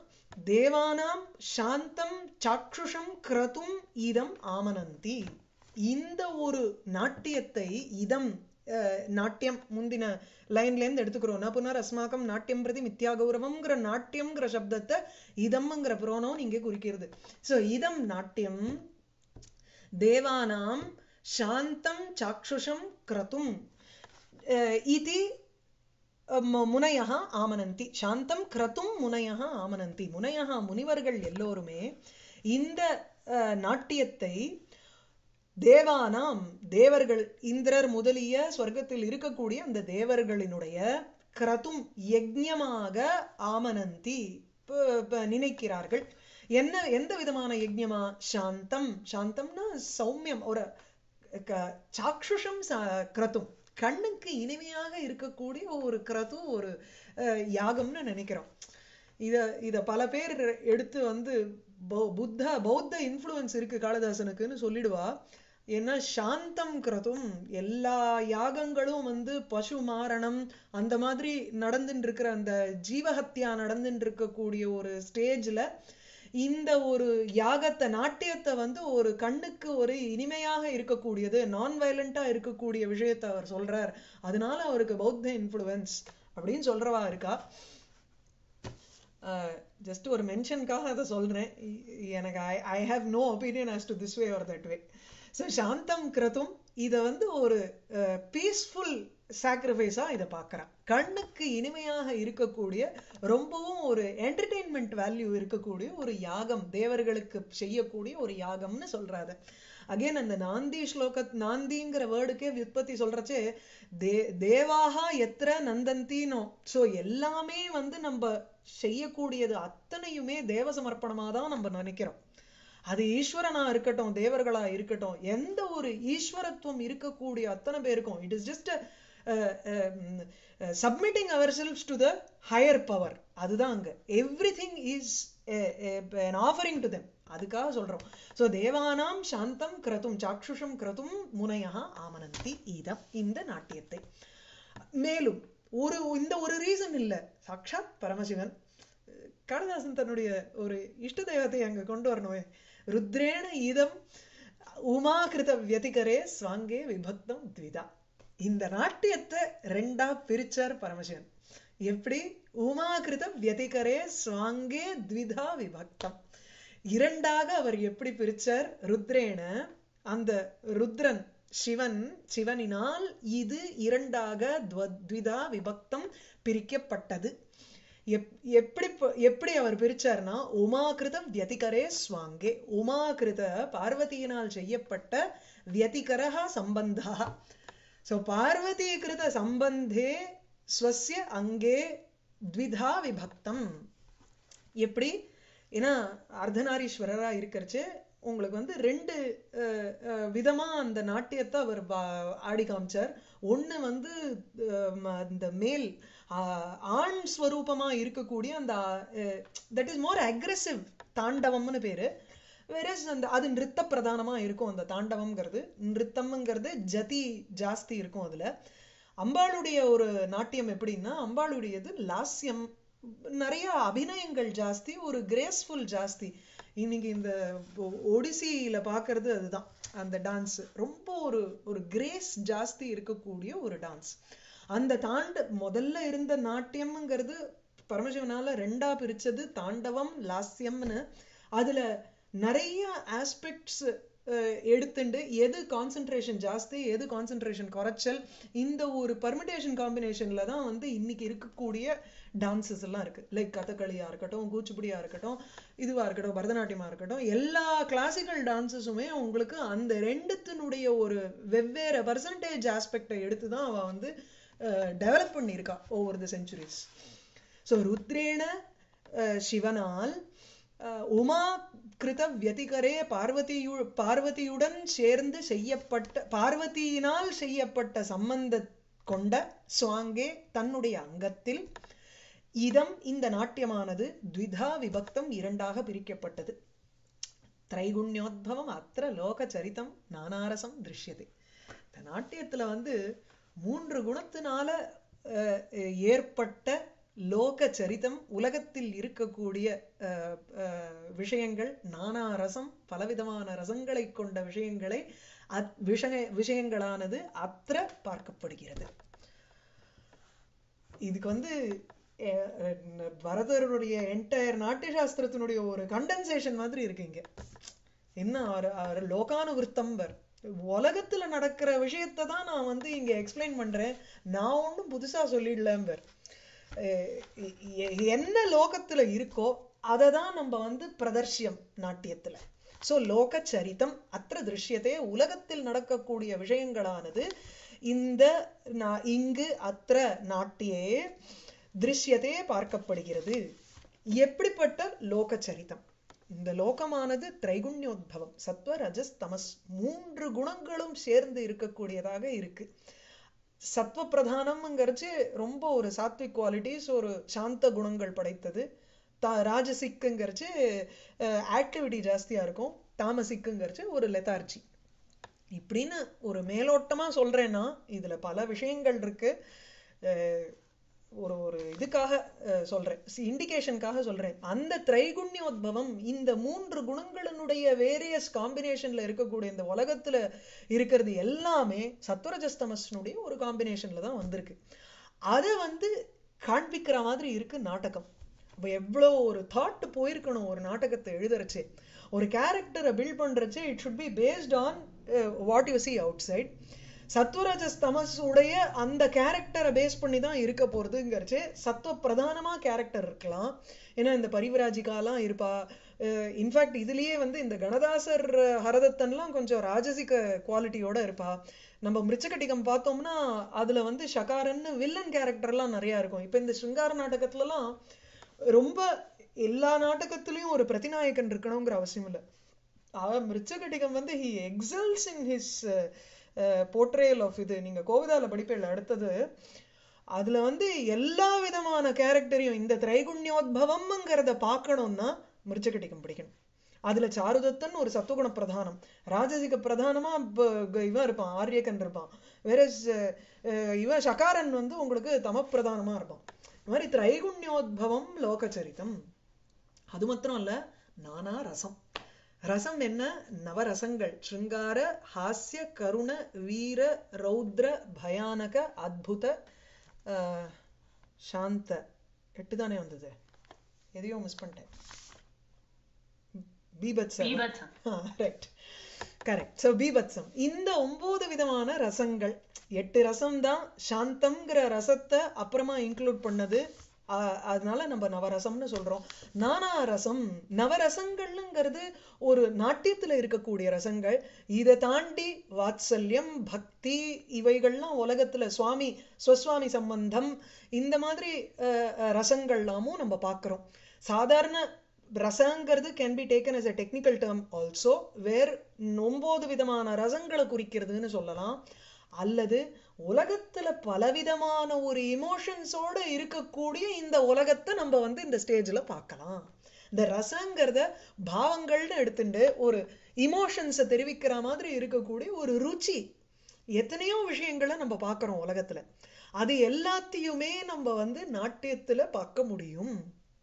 தேவானாம் சாந்தம் சாக்ஷுஷம் கிரதும் இதம் ஆமனந்தி இந்த ஒரு நாட்டியத்தை இதம் அஹ், நாட்டியம் முந்தின லைன்ல இருந்து எடுத்துக்கிறோம் ந புனர் அஸ்மாக்கம் நாட்டியம் பிரதி மித்யா கௌரவம்ங்கிற நாட்டியம்ங்கிற சப்தத்தை இதம்ங்கிற புரோனோன் இங்கே குறிக்கிறது சோ இதம் நாட்டியம் தேவானாம் சாந்தம் சாக்ஷுஷம் கிரதும் அஹ், இதி மு- முனையः ஆமனந்தி சாந்தம் கிரதும் முனையः ஆமனந்தி முனையः முனிவர்கள் எல்லோருமே இந்த அஹ், நாட்டியத்தை தேவானாம் தேவர்கள் இந்திரர் முதலிய ஸ்வர்க்கத்தில் இருக்கக்கூடிய அந்த தேவர்களினுடைய கிரதும் யஜ்ஞமாக ஆமனந்தி ப- ப- நினைக்கிறார்கள் என்ன எந்த விதமான யஜ்ஞமா சாந்தம் சாந்தம்னா சௌமியம் ஒரு க- சாக்ஷுஷம் ச- கிரதும் கண்ணுக்கு இனிமையாக இருக்கக்கூடிய ஒரு கிரது ஒரு அஹ், யாகம்னு நினைக்கிறோம் இத இத பல பேர் எடுத்து வந்து பௌ- புத்த பௌத்த இன்ஃப்ளூயன்ஸ் இருக்கு காளிதாசனுக்குன்னு சொல்லிடுவா ஏன்னா சாந்தம் கிரதும் எல்லா யாகங்களும் வந்து பசு மாரணம் அந்த மாதிரி நடந்துட்டு இருக்கிற அந்த ஜீவஹத்யா நடந்துட்டு இருக்கக்கூடிய ஒரு ஸ்டேஜ்ல இந்த ஒரு யாகத்தை நாட்டியத்தை வந்து ஒரு கண்ணுக்கு ஒரு இனிமையாக இருக்கக்கூடியது நான் வயலண்டா இருக்கக்கூடிய விஷயத்தை அவர் சொல்றார் அதனால அவருக்கு பௌத்த இன்ஃப்ளூயன்ஸ் அப்படின்னு சொல்றவா இருக்கா ஜஸ்ட் ஒரு மென்ஷனுக்காக அதை சொல்றேன் இ- எனக்கு I I have no opinion as to this way or that way so சாந்தம் கிரதும் இதை வந்து ஒரு பீஸ்ஃபுல் சாக்ரிஃபைஸா இதை பார்க்கறேன் கண்ணுக்கு இனிமையாக இருக்கக்கூடிய ரொம்பவும் ஒரு என்டர்டெயின்மெண்ட் வேல்யூ இருக்கக்கூடிய ஒரு யாகம் தேவர்களுக்கு செய்யக்கூடிய ஒரு யாகம்னு சொல்றாரு அகைன் அந்த நாந்தி ஸ்லோக நாந்திங்கிற வேர்டுக்கே விற்பத்தி சொல்றச்சே தே தேவாகா எத்திர நந்தந்தினோ சோ எல்லாமே வந்து நம்ம செய்யக்கூடியது அத்தனையுமே தேவ சமர்ப்பணமா தான் நம்ம நினைக்கிறோம் அது ஈஸ்வரனா இருக்கட்டும் தேவர்களா இருக்கட்டும் எந்த ஒரு ஈஸ்வரத்துவம் இருக்கக்கூடிய அத்தனை பேருக்கும் it is just submitting ourselves to the higher power அதுதான் அங்க எவ்ரி திங் இஸ் an ஆஃபரிங் டு தெம் அதுக்காக சொல்றோம் சோ தேவானாம் சாந்தம் கிரதும் சாக்ஷுஷம் கிரதும் முனையா ஆமனந்தி இதம் இந்த நாட்டியத்தை மேலும் ஒரு இந்த ஒரு ரீசன் இல்ல சாக்ஷாத் பரமசிவன் காளிதாசன் தன்னுடைய ஒரு இஷ்ட தெய்வத்தை அங்க கொண்டு வரணுமே ருத்ரேண இதம் உமாகிருத வியதிகரே ஸ்வாங்கே விபக்தம் த்விதா இந்த நாட்டியத்தை ரெண்டா பிரிச்சார் பரமசிவன் எப்படி உமாகிருத வியதிகரே ஸ்வாங்கே த்விதா விபக்தம் இரண்டாக அவர் எப்படி பிரிச்சார் ருத்ரேன அந்த ருத்ரன் சிவன் சிவனினால் இது இரண்டாக துவ- த்விதா விபக்தம் பிரிக்கப்பட்டது எப்- எப்படி ப- எப்படி அவர் பிரிச்சார்னா உமாகிருத வியதிகரே ஸ்வாங்கே உமாகிருத பார்வதியினால் செய்யப்பட்ட வியதிகரஹ சம்பந்தா சோ பார்வதீகிருத சம்பந்தே ஸ்வஸ்ய அங்கே த்விதா விபக்தம் எப்படி ஏன்னா அர்த்தநாரீஸ்வரரா இருக்கிறச்சு உங்களுக்கு வந்து ரெண்டு அஹ், அஹ், விதமா அந்த நாட்டியத்தை அவர் பா- ஆடி காமிச்சார் ஒண்ணு வந்து அஹ், ம- இந்த மேல் ஆஹ், ஆண் ஸ்வரூபமா இருக்கக்கூடிய அந்த தட் இஸ் மோர் அக்ரெசிவ் தாண்டவம்னு பேரு வேறஸ் அந்த அது நிறுத்த பிரதானமா இருக்கும் அந்த தாண்டவம்ங்கிறது நிறுத்தம்ங்கிறது ஜதி ஜாஸ்தி இருக்கும் அதுல அம்பாளுடைய ஒரு நாட்டியம் எப்படின்னா அம்பாளுடையது லாஸ்யம் நிறைய அபிநயங்கள் ஜாஸ்தி ஒரு கிரேஸ்ஃபுல் ஜாஸ்தி இன்னைக்கு இந்த ஒ- ஒடிசியில பாக்குறது அதுதான் அந்த டான்ஸ் ரொம்ப ஒரு ஒரு கிரேஸ் ஜாஸ்தி இருக்கக்கூடிய ஒரு டான்ஸ் அந்த தாண்ட முதல்ல இருந்த நாட்டியம்ங்கிறது பரமசிவனால ரெண்டா பிரிச்சது தாண்டவம் லாஸ்யம்னு அதுல நிறைய ஆஸ்பெக்ட்ஸ் எடுத்துண்டு எது கான்சென்ட்ரேஷன் ஜாஸ்தி எது கான்சென்ட்ரேஷன் குறைச்சல் இந்த ஒரு பர்மிடேஷன் காம்பினேஷன்ல தான் வந்து இன்னைக்கு இருக்கக்கூடிய டான்சஸ் எல்லாம் இருக்கு லைக் கதகளியா இருக்கட்டும் கூச்சிப்புடியா இருக்கட்டும் இதுவா இருக்கட்டும் பரதநாட்டியமா இருக்கட்டும் எல்லா கிளாசிக்கல் டான்சஸுமே உங்களுக்கு அந்த ரெண்டுத்தினுடைய ஒரு வெவ்வேறு பர்சன்டேஜ் ஆஸ்பெக்டை எடுத்து தான் அவ வந்து டெவலப் பண்ணியிருக்கா ஓவர் த செஞ்சுரிஸ் ஸோ ருத்ரேண அஹ், சிவனால் அஹ், உமா கிருத வியதிகரே பார்வதியு பார்வதியுடன் சேர்ந்து செய்யப்பட்ட பார்வதியினால் செய்யப்பட்ட சம்பந்த கொண்ட சுவாங்கே தன்னுடைய அங்கத்தில் இதம் இந்த நாட்டியமானது த்விதா விபக்தம் இரண்டாக பிரிக்கப்பட்டது திரைகுண்யோத்பவம் அத்திர லோக சரிதம் நானாரசம் திருஷ்யதே இந்த நாட்டியத்துல வந்து மூன்று குணத்தினால அஹ், அஹ், ஏற்பட்ட லோக சரிதம் உலகத்தில் இருக்கக்கூடிய அஹ், அஹ், விஷயங்கள் நானா ரசம் பலவிதமான ரசங்களை கொண்ட விஷயங்களை அத் விஷய விஷயங்களானது அத்திர பார்க்கப்படுகிறது இதுக்கு வந்து அஹ், அஹ், பரதருடைய என்டையர் நாட்டிய சாஸ்திரத்தினுடைய ஒரு கண்டென்சேஷன் மாதிரி இருக்கு இங்க என்ன அவர் அவர் லோகானுவிருத்தம்பர் உலகத்துல நடக்கிற விஷயத்தை தான் நான் வந்து இங்க எக்ஸ்பிளைன் பண்றேன் நான் ஒண்ணும் புதுசா சொல்லிடலம்பர் அஹ் எ- என்ன லோகத்துல இருக்கோ அதை தான் நம்ம வந்து பிரதர்ஷ்யம் நாட்டியத்துல சோ லோக சரிதம் அத்திர திருஷ்யத்தே உலகத்தில் நடக்கக்கூடிய விஷயங்களானது இந்த நா- இங்கு அத்திர நாட்டியே திருஷ்யத்தே பார்க்கப்படுகிறது எப்படிப்பட்ட லோக சரிதம் இந்த லோகமானது திரைகுண்யோத்பவம் சத்வ ரஜஸ் தமஸ் மூன்று குணங்களும் சேர்ந்து இருக்கக்கூடியதாக இருக்கு சத்வ பிரதானம்ங்கிறச்சு ரொம்ப ஒரு சாத்விக் குவாலிட்டிஸ் ஒரு சாந்த குணங்கள் படைத்தது தா ராஜசிக்குங்கிறச்சு ஆக்டிவிட்டி ஜாஸ்தியா இருக்கும் தாமசிக்குங்கிறச்சு ஒரு லெத்தார்ஜி இப்படின்னு ஒரு மேலோட்டமா சொல்றேன்னா இதுல பல விஷயங்கள் இருக்கு அஹ் ஒரு ஒரு இதுக்காக அஹ், சொல்றேன் இண்டிகேஷனுக்காக சொல்றேன் அந்த திரைகுண்யோத்பவம் இந்த மூன்று குணங்களினுடைய வேரியஸ் காம்பினேஷன்ல இருக்கக்கூடிய இந்த உலகத்துல இருக்கிறது எல்லாமே சத்வரஜஸ்தமஸ்னுடைய ஒரு காம்பினேஷன்ல தான் வந்திருக்கு அதை வந்து காண்பிக்கிற மாதிரி இருக்கு நாடகம் அப்ப எவ்வளவு ஒரு தாட் போயிருக்கணும் ஒரு நாடகத்தை எழுதுறச்சே ஒரு கேரக்டரை பில்ட் பண்றச்சே it should be based on what you see outside சத்வரஜஸ் தமஸ் உடைய அந்த கேரக்டரை பேஸ் பண்ணி தான் இருக்க போறதுங்கிறச்சு சத்துவ பிரதானமா கேரக்டர் இருக்கலாம் ஏன்னா இந்த பரிவராஜிகாலாம் இருப்பா இன்ஃபேக்ட் இதுலயே வந்து இந்த கணதாசர் அஹ், ஹரதத்தன்லாம் கொஞ்சம் ராஜசிக குவாலிட்டியோட இருப்பா நம்ம மிருச்சகட்டிகம் பார்த்தோம்னா அதுல வந்து ஷகாரன்னு வில்லன் கேரக்டர்லாம் நிறைய இருக்கும் இப்ப இந்த சிங்கார நாடகத்துலலாம் ரொம்ப எல்லா நாடகத்திலயும் ஒரு பிரதிநாயகன் இருக்கணுங்கிற அவசியம் இல்லை அவன் மிருச்சகட்டிகம் வந்து he excels in his portrayal of இது நீங்க கோவிதால படிப்பேல அடுத்தது அதுல வந்து எல்லா விதமான கேரக்டரையும் இந்த திரைகுண்யோத்பவம்ங்கிறத பார்க்கணும்னா மிருச்சகட்டிகம் படிக்கணும் அதுல சாருதத்தன் ஒரு சத்துவகுண பிரதானம் ராஜசிக பிரதானமா ப- க- இவன் இருப்பான் ஆரியக்கன் இருப்பான் வேற இவன் சகாரன் வந்து உங்களுக்கு தமப்பிரதானமா இருப்பான் இந்த மாதிரி திரைகுண்யோத்பவம் லோகச்சரிதம் அது மாத்திரம் இல்ல நானா ரசம் ரசம் என்ன நவரசங்கள் ஸ்ருங்கார ஹாஸ்ய கருண வீர ரௌத்ர பயானக அத்புத ஆஹ், சாந்த எட்டு தானே வந்தது எதையோ மிஸ் பண்ணிட்டேன் பீபத்ச பீபத்சம் ரைட் கரெக்ட் ஸோ பீபத்சம் இந்த ஒன்பது விதமான ரசங்கள் எட்டு ரசம் தான் சாந்தம்ங்கிற ரசத்தை அப்புறமா இன்க்ளூட் பண்ணது ஆஹ் அதனால நம்ம நவரசம்னு சொல்றோம் நானா ரசம் நவரசங்கள்ங்கிறது ஒரு நாட்டியத்துல இருக்கக்கூடிய ரசங்கள் இதை தாண்டி வாத்சல்யம் பக்தி இவைகள்லாம் உலகத்துல சுவாமி ஸ்வஸ்வாமி சம்பந்தம் இந்த மாதிரி அஹ், அஹ், ரசங்கள்லாமும் நம்ம பார்க்கிறோம் சாதாரண ரசங்கிறது can be taken as a technical term also where ஒன்பது விதமான ரசங்களை குறிக்கிறதுன்னு சொல்லலாம் அல்லது உலகத்துல பலவிதமான ஒரு இமோஷன்ஸோட இருக்கக்கூடிய இந்த உலகத்தை நம்ம வந்து இந்த ஸ்டேஜ்ல பார்க்கலாம் இந்த ரசங்கிறத பாவங்கள்னு எடுத்துட்டு ஒரு இமோஷன்ஸை தெரிவிக்கிற மாதிரி இருக்கக்கூடிய ஒரு ருச்சி எத்தனையோ விஷயங்களை நம்ம பார்க்கிறோம் உலகத்துல அது எல்லாத்தையுமே நம்ம வந்து நாட்டியத்துல பார்க்க முடியும்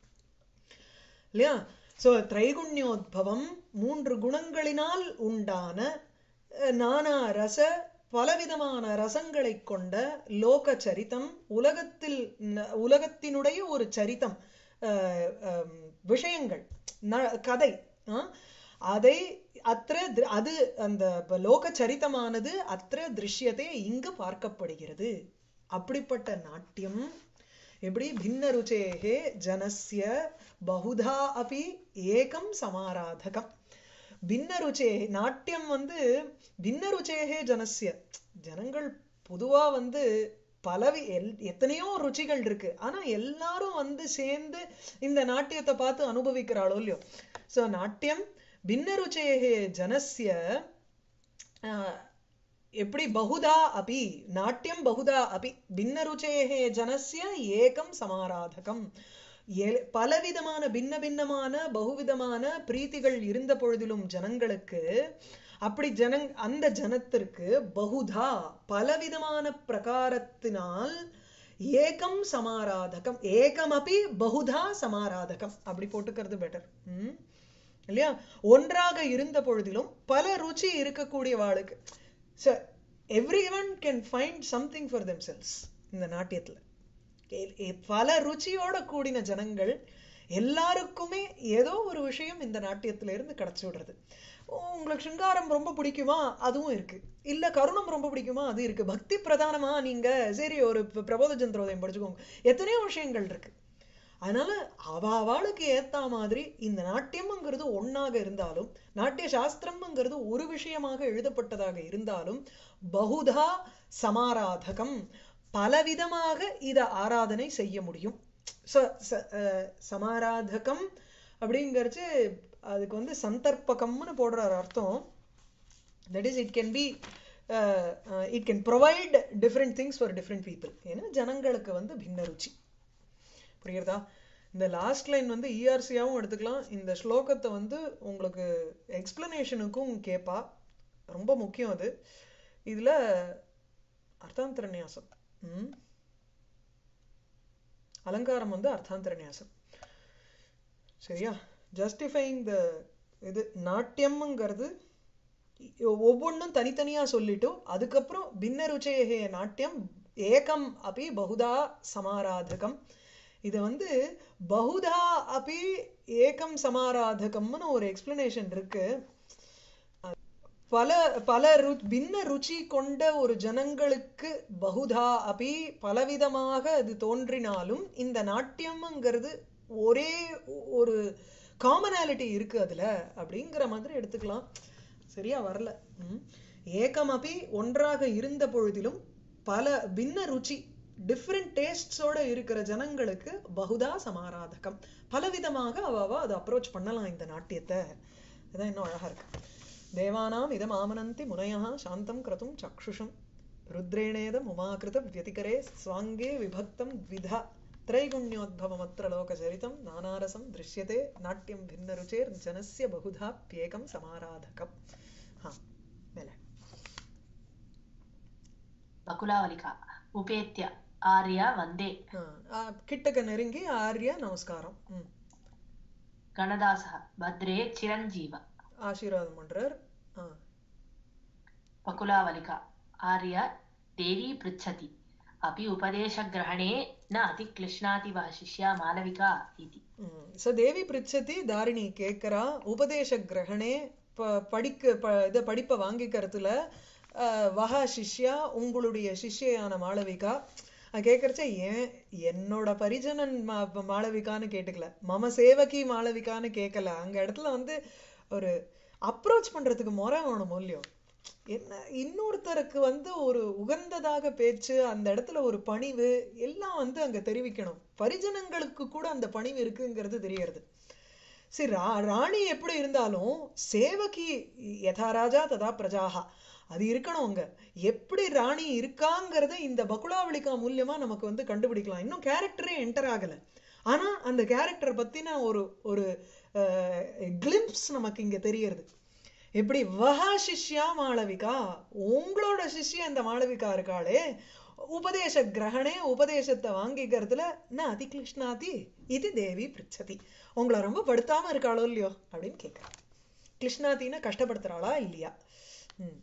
இல்லையா சோ திரைகுண்யோத்பவம் மூன்று குணங்களினால் உண்டான அஹ், நானா ரச பலவிதமான ரசங்களை கொண்ட லோக சரிதம் உலகத்தில் ந- உலகத்தினுடைய ஒரு சரிதம் அஹ், அம், விஷயங்கள் ந- கதை ஆ? அதை அத்திர தி- அது அந்த ப- லோக சரிதமானது அத்திர திருஷ்யத்தை இங்கு பார்க்கப்படுகிறது அப்படிப்பட்ட நாட்டியம் எப்படி பின்ன ருச்சேகே ஜனஸ்ய பகுதா அபி ஏகம் சமாராதகம் பின்ன ருச்சே நாட்டியம் வந்து பின்ன ருச்சேகே ஜனஸ்ய ஜனங்கள் பொதுவா வந்து பலவி எல்- எத்தனையோ ருச்சிகள் இருக்கு ஆனா எல்லாரும் வந்து சேர்ந்து இந்த நாட்டியத்தை பார்த்து அனுபவிக்கிறாளோ இல்லையோ சோ நாட்டியம் பின்ன ருச்சேகே ஜனஸ்ய ஆஹ், எப்படி பகுதா அபி நாட்டியம் பகுதா அபி பின்ன ருச்சேகே ஜனஸ்ய ஏகம் சமாராதகம் எ- பலவிதமான பின்ன பின்னமான பகுவிதமான பிரீத்திகள் இருந்த பொழுதிலும் ஜனங்களுக்கு அப்படி ஜனங் அந்த ஜனத்திற்கு பகுதா பலவிதமான பிரகாரத்தினால் ஏகம் சமாராதகம் ஏகமபி பகுதா சமாராதகம் அப்படி போட்டுக்கிறது பெட்டர் ம் இல்லையா ஒன்றாக இருந்த பொழுதிலும் பல ருச்சி இருக்கக்கூடியவாளுக்கு so every one can find something for themselves இந்த நாட்டியத்துல எ- எ- பல ருச்சியோட கூடின ஜனங்கள் எல்லாருக்குமே ஏதோ ஒரு விஷயம் இந்த நாட்டியத்துல இருந்து கிடைச்சு விடுறது ஓ, உங்களுக்கு சிங்காரம் ரொம்ப பிடிக்குமா அதுவும் இருக்கு இல்ல கருணம் ரொம்ப பிடிக்குமா அது இருக்கு பக்தி பிரதானமா நீங்க சரி ஒரு ப- பிரபோத சந்திரோதயம் படிச்சுக்கோங்க எத்தனையோ விஷயங்கள் இருக்கு அதனால அவ அவளுக்கு ஏத்த மாதிரி இந்த நாட்டியம்ங்கிறது ஒண்ணாக இருந்தாலும் நாட்டிய சாஸ்திரம்ங்கிறது ஒரு விஷயமாக எழுதப்பட்டதாக இருந்தாலும் பகுதா சமாராதகம் பலவிதமாக இத ஆராதனை செய்ய முடியும் ச- ச- அஹ் சமாராதகம் அப்படிங்கிறச்சு அதுக்கு வந்து சந்தர்ப்பகம்னு போடுறார் அர்த்தம் that is it can be it can provide different things for different people ஏன்னா ஜனங்களுக்கு வந்து பின்ன ருச்சி புரியுறதா இந்த லாஸ்ட் லைன் வந்து இஆர்சியாவும் எடுத்துக்கலாம் இந்த ஸ்லோகத்தை வந்து உங்களுக்கு எக்ஸ்பிளனேஷனுக்கும் கேட்பா ரொம்ப முக்கியம் அது இதுல அர்த்தாந்தர நியாசம் ம் அலங்காரம் வந்து அர்த்தாந்தர நியாசம் சரியா ஜஸ்டிஃபைங் த இது நாட்டியம்ங்கிறது ஒவ்வொன்றும் தனித்தனியா சொல்லிட்டு அதுக்கப்புறம் பின்ன ருச்சேகே நாட்டியம் ஏகம் அபி பகுதா சமாராதகம் இது வந்து பகுதா அபி ஏகம் சமாராதகம்னு ஒரு எக்ஸ்பிளனேஷன் இருக்கு பல பல ரு பின்ன ருச்சி கொண்ட ஒரு ஜனங்களுக்கு பகுதா அபி பலவிதமாக அது தோன்றினாலும் இந்த நாட்டியம்ங்கிறது ஒரே ஒரு காமனாலிட்டி இருக்கு அதுல அப்படிங்கிற மாதிரி எடுத்துக்கலாம் சரியா வரல ம். ஏகமபி ஒன்றாக இருந்த பொழுதிலும் பல பின்ன ருச்சி டிஃப்ரெண்ட் டேஸ்ட்ஸோட இருக்கிற ஜனங்களுக்கு பகுதா சமாராதகம் பலவிதமாக அவ அவ அதை அப்ரோச் பண்ணலாம் இந்த நாட்டியத்தை இதான் இன்னும் அழகா இருக்கு தேவானாம் இதம் ஆமனந்தி முனயः சாந்தம் கிரதும் சக்ஷுஷம் ருத்ரேணேதம் உமாகிருத வியதிகரே ஸ்வாங்கே விபக்தம் द्विधा त्रैगुण्योद्भवमत्र लोकचरितं नानारसं दृश्यते नाट्यं भिन्नरुचेर्जनस्य बहुधाप्येकं समाराधकम् हा மேலே बकुलावलिका उपेत्य आर्य वन्दे ஆ, ஆ, கிட்டக்க நெருங்கி ஆர்யா நமஸ்காரம் ம் गणदासः भद्रे चिरञ्जीव ஆசீர்வாதம் பண்றார் ஆ बकुलावलिका आर्य देवी पृच्छति अपि उपदेशग्रहणे न अतिक्लिश्नाति वा शिष्या मालविका इति ஸோ தேவி பிரிச்சதி தாரிணி கேட்குறா உபதேச கிரகணே ப படிக்க ப இதை படிப்பை வாங்கிக்கிறதுல அஹ், வஹா சிஷ்யா உங்களுடைய சிஷ்யான மாளவிகா கேட்கறச்ச ஏன் என்னோட பரிஜனன் மா- மாளவிகான்னு கேட்டுக்கல மம சேவகி மாளவிகான்னு கேட்கல அங்க இடத்துல வந்து ஒரு அப்ரோச் பண்றதுக்கு முறை வேணும் இல்லையோ என்ன இன்னொருத்தருக்கு வந்து ஒரு உகந்ததாக பேச்சு அந்த இடத்துல ஒரு பணிவு எல்லாம் வந்து அங்க தெரிவிக்கணும் பரிஜனங்களுக்கு கூட அந்த பணிவு இருக்குங்கிறது தெரியறது சரி ரா ராணி எப்படி இருந்தாலும் சேவகி யதா ராஜா ததா பிரஜாஹா அது இருக்கணும் அங்க எப்படி ராணி இருக்காங்கிறத இந்த பகுலாவளிகா மூலியமா நமக்கு வந்து கண்டுபிடிக்கலாம் இன்னும் கேரக்டரே என்டர் ஆகல ஆனா அந்த கேரக்டர் பத்தின ஒரு ஒரு கிளிம்ப்ஸ் நமக்கு இங்க தெரியறது எப்படி வஹா சிஷ்யா மாளவிகா உங்களோட சிஷ்யா இந்த மாளவிகா இருக்காளே உபதேச கிரகணே உபதேசத்தை வாங்கிக்கிறதுல நான் அதி கிருஷ்ணாதி இது தேவி பிரிச்சதி உங்களை ரொம்ப படுத்தாம இருக்காளோ இல்லையோ அப்படின்னு கேட்கிறா கிருஷ்ணாத்தின்னா கஷ்டப்படுத்துறாளா இல்லையா ம்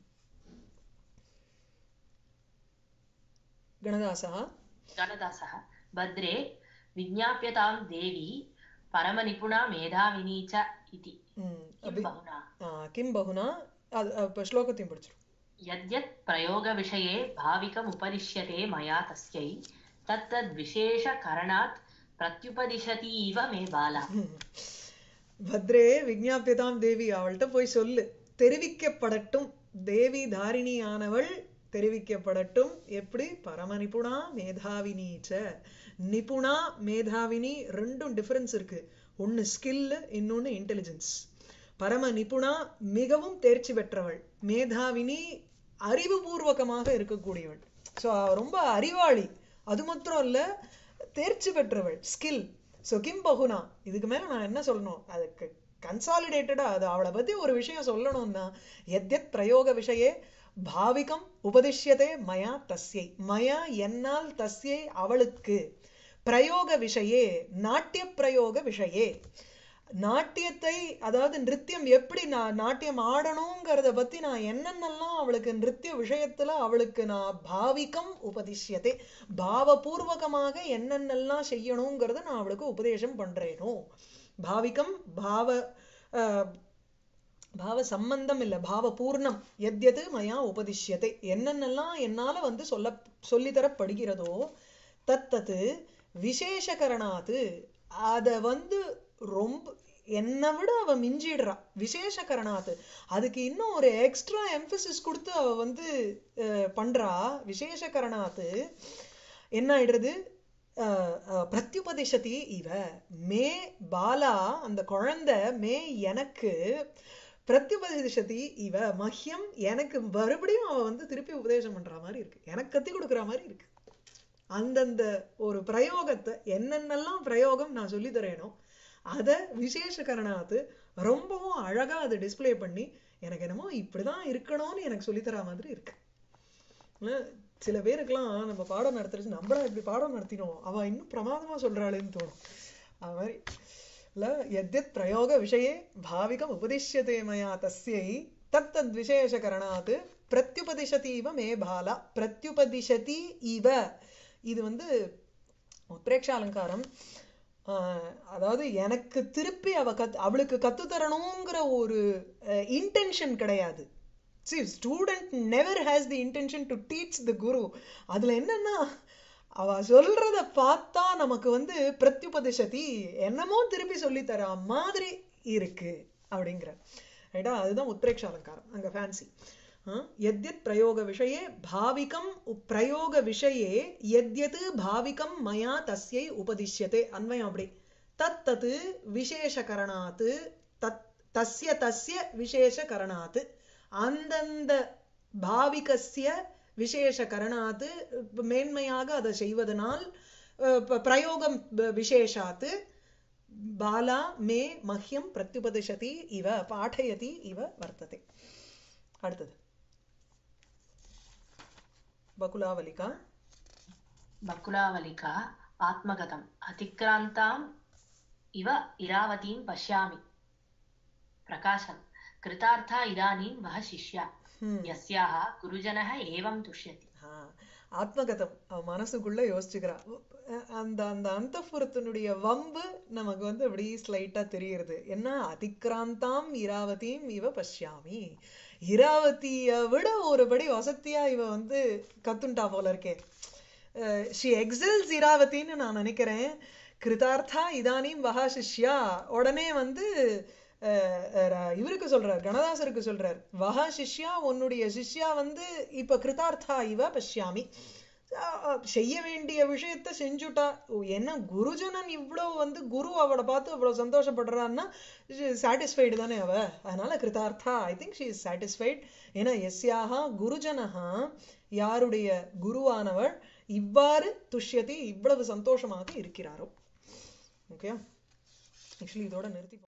கணதாசா गणदासः भद्रे विज्ञाप्यतां देवी परमनिपुणा मेधाविनी च इति ம் किं அப்படி बहुना ஆ, கிம் பகுனா அது அப்ப ஸ்லோகத்தையும் படிச்சிரும் यद्यत् प्रयोगविषये भाविकम् उपदिश्यते मया तस्यै तत्तद्विशेषकरणात् प्रत्युपदिशति इव मे बाला பத்ரே விஜ்ஞாபியதாம் தேவி அவள்கிட்ட போய் சொல்லு தெரிவிக்கப்படட்டும் தேவி தாரிணியானவள் தெரிவிக்கப்படட்டும் எப்படி பரம நிபுணா மேதாவினீச்ச நிபுணா மேதாவினி ரெண்டும் டிஃபரன்ஸ் இருக்கு ஒன்னு ஸ்கில் இன்னொன்னு இன்டெலிஜென்ஸ் பரம நிபுணா மிகவும் தேர்ச்சி பெற்றவள் மேதாவினி அறிவுபூர்வகமாக இருக்கக்கூடியவள் ஸோ ரொம்ப அறிவாளி அது மாத்திரம் இல்ல தேர்ச்சி பெற்றவள் ஸ்கில் ஸோ கிம் பகுனா இதுக்கு மேல நான் என்ன சொல்லணும் அதுக்கு கன்சாலிடேட்டடா அது அவளை பத்தி ஒரு விஷயம் சொல்லணும்னா எத்யத் பிரயோக விஷயே பாவிகம் உபதிஷ்யதே மயா தஸ்யை மயா என்னால் தஸ்யை அவளுக்கு பிரயோக விஷயே நாட்டிய பிரயோக விஷயே நாட்டியத்தை அதாவது நிருத்தியம் எப்படி நான் நாட்டியம் ஆடணுங்கிறத பத்தி நான் என்னென்னலாம் அவளுக்கு நிருத்திய விஷயத்துல அவளுக்கு நான் பாவிகம் உபதிஷ்யத்தை பாவபூர்வகமாக என்னென்னலாம் செய்யணுங்கிறத நான் அவளுக்கு உபதேசம் பண்றேனோ பாவிகம் பாவ அஹ், பாவ சம்பந்தம் இல்ல பாவ பூர்ணம் எத்யது மயா உபதிஷ்யத்தை என்னென்னலாம் என்னால வந்து சொல்ல சொல்லித்தரப்படுகிறதோ தத்தது விசேஷகரணாத்து அத வந்து ரொம்ப என்னை விட அவ மிஞ்சிடுறா விசேஷகரணாத்து அதுக்கு இன்னும் ஒரு எக்ஸ்ட்ரா எம்பசிஸ் கொடுத்து அவ வந்து அஹ், பண்றா விசேஷகரணாத்து என்ன ஆயிடுறது அஹ், அஹ், பிரத்யுபதிஷதி இவ மே பாலா அந்த குழந்தை மே எனக்கு பிரத்யுபதிஷதி இவ மஹ்யம் எனக்கு மறுபடியும் அவ வந்து திருப்பி உபதேசம் பண்ற மாதிரி இருக்கு எனக்கு கத்தி கொடுக்குற மாதிரி இருக்கு அந்தந்த ஒரு பிரயோகத்தை என்னென்னலாம் பிரயோகம் நான் சொல்லி தரேனோ அத விசேஷ கரணாத்து ரொம்பவும் அழகா அதை டிஸ்ப்ளே பண்ணி எனக்கு என்னமோ இப்படிதான் இருக்கணும்னு எனக்கு சொல்லித் தரா மாதிரி இருக்கு இல்ல, சில பேருக்கெல்லாம் நம்ம பாடம் நடத்துறது நம்மளா இப்படி பாடம் நடத்தினோம் அவ இன்னும் பிரமாதமா சொல்றாளேன்னு தோணும் அது மாதிரி இல்ல எத்யத் பிரயோக விஷயே பாவிகம் உபதிஷ்யதே மயா தஸ்யை தத் தத் விசேஷகரணாத் பிரத்யுபதிஷதி இவ மே பாலா பிரத்யுபதிஷதி இவ இது வந்து உத்ரேக்ஷ அலங்காரம் ஆஹ் அதாவது எனக்கு திருப்பி அவ கத் அவளுக்கு கத்து தரணுங்கிற ஒரு இன்டென்ஷன் கிடையாது see student never has the intention to teach the guru அதுல என்னன்னா அவ சொல்றத பார்த்தா நமக்கு வந்து பிரத்யுபதிஷதி என்னமோ திருப்பி சொல்லி தர மாதிரி இருக்கு அப்படிங்கிற ரைட்டா அதுதான் உத்ரேக்ஷ அலங்காரம் அங்க ஃபேன்சி यद्यत् प्रयोगविषये भाविकं प्रयोगविषये यद्यत् भाविकं मया तस्यै उपदिश्यते अन्वयम् அப்படி தத் தத் விசேஷகரணாத் தத் தஸ்ய தஸ்ய விசேஷகரணாத் அந்தந்த பாவிகஸ்ய விசேஷகரணாத் மேன்மையாக அதை செய்வதனால் அஹ், ப- பிரயோகம் ப- விசேஷாத் பாலா மே மஹ்யம் பிரத்யுபதிஷதி இவ பாठयति இவ வர்த்தते அடுத்தது பகுலாவலிகா बकुलावलिका आत्मगतम् अतिक्रान्ताम् इव इरावतीं पश्यामि प्रकाशम् कृतार्था इदानीं वः शिष्या ஹம். यस्याः गुरुजनः एवं तुष्यति ஆ, ஆத்மகதம் அவ மனசுக்குள்ள யோசிச்சுக்கிறா அஹ் அந்த அந்த அந்தப்புறத்தினுடைய வம்பு நமக்கு வந்து அப்படி ஸ்லைட்டா தெரியுது என்ன அதிக்ராந்தாம் இராவதியும் இவ பஷ்யாமி இராவதிய விட ஒருபடி வசத்தியா இவ வந்து கத்துண்டா போல இருக்கே ஷி எக்ஸல்ஸ் இராவதின்னு நான் நினைக்கிறேன் கிருதார்த்தா இதானீம் வஹா சிஷ்யா உடனே வந்து அஹ், அஹ், இவருக்கு சொல்றார் கணதாசருக்கு சொல்றார் வஹா சிஷ்யா உன்னுடைய சிஷ்யா வந்து இப்ப கிருதார்த்தா இவ பஷ்யாமி அஹ், அஹ், செய்ய வேண்டிய விஷயத்த செஞ்சுட்டா ஓ, என்ன குருஜனன் இவ்வளவு வந்து குரு அவளை பார்த்து அவ்வளவு சந்தோஷப்படுறான்னா சாட்டிஸ்ஃபைடு தானே அவ அதனால கிருதார்த்தா I think she is satisfied ஏன்னா எஸ்யாஹா குருஜனஹா யாருடைய குருவானவள் இவ்வாறு துஷ்யதி இவ்வளவு சந்தோஷமாக இருக்கிறாரோ ஓகே ஆக்சுவலி இதோட நிறுத்தி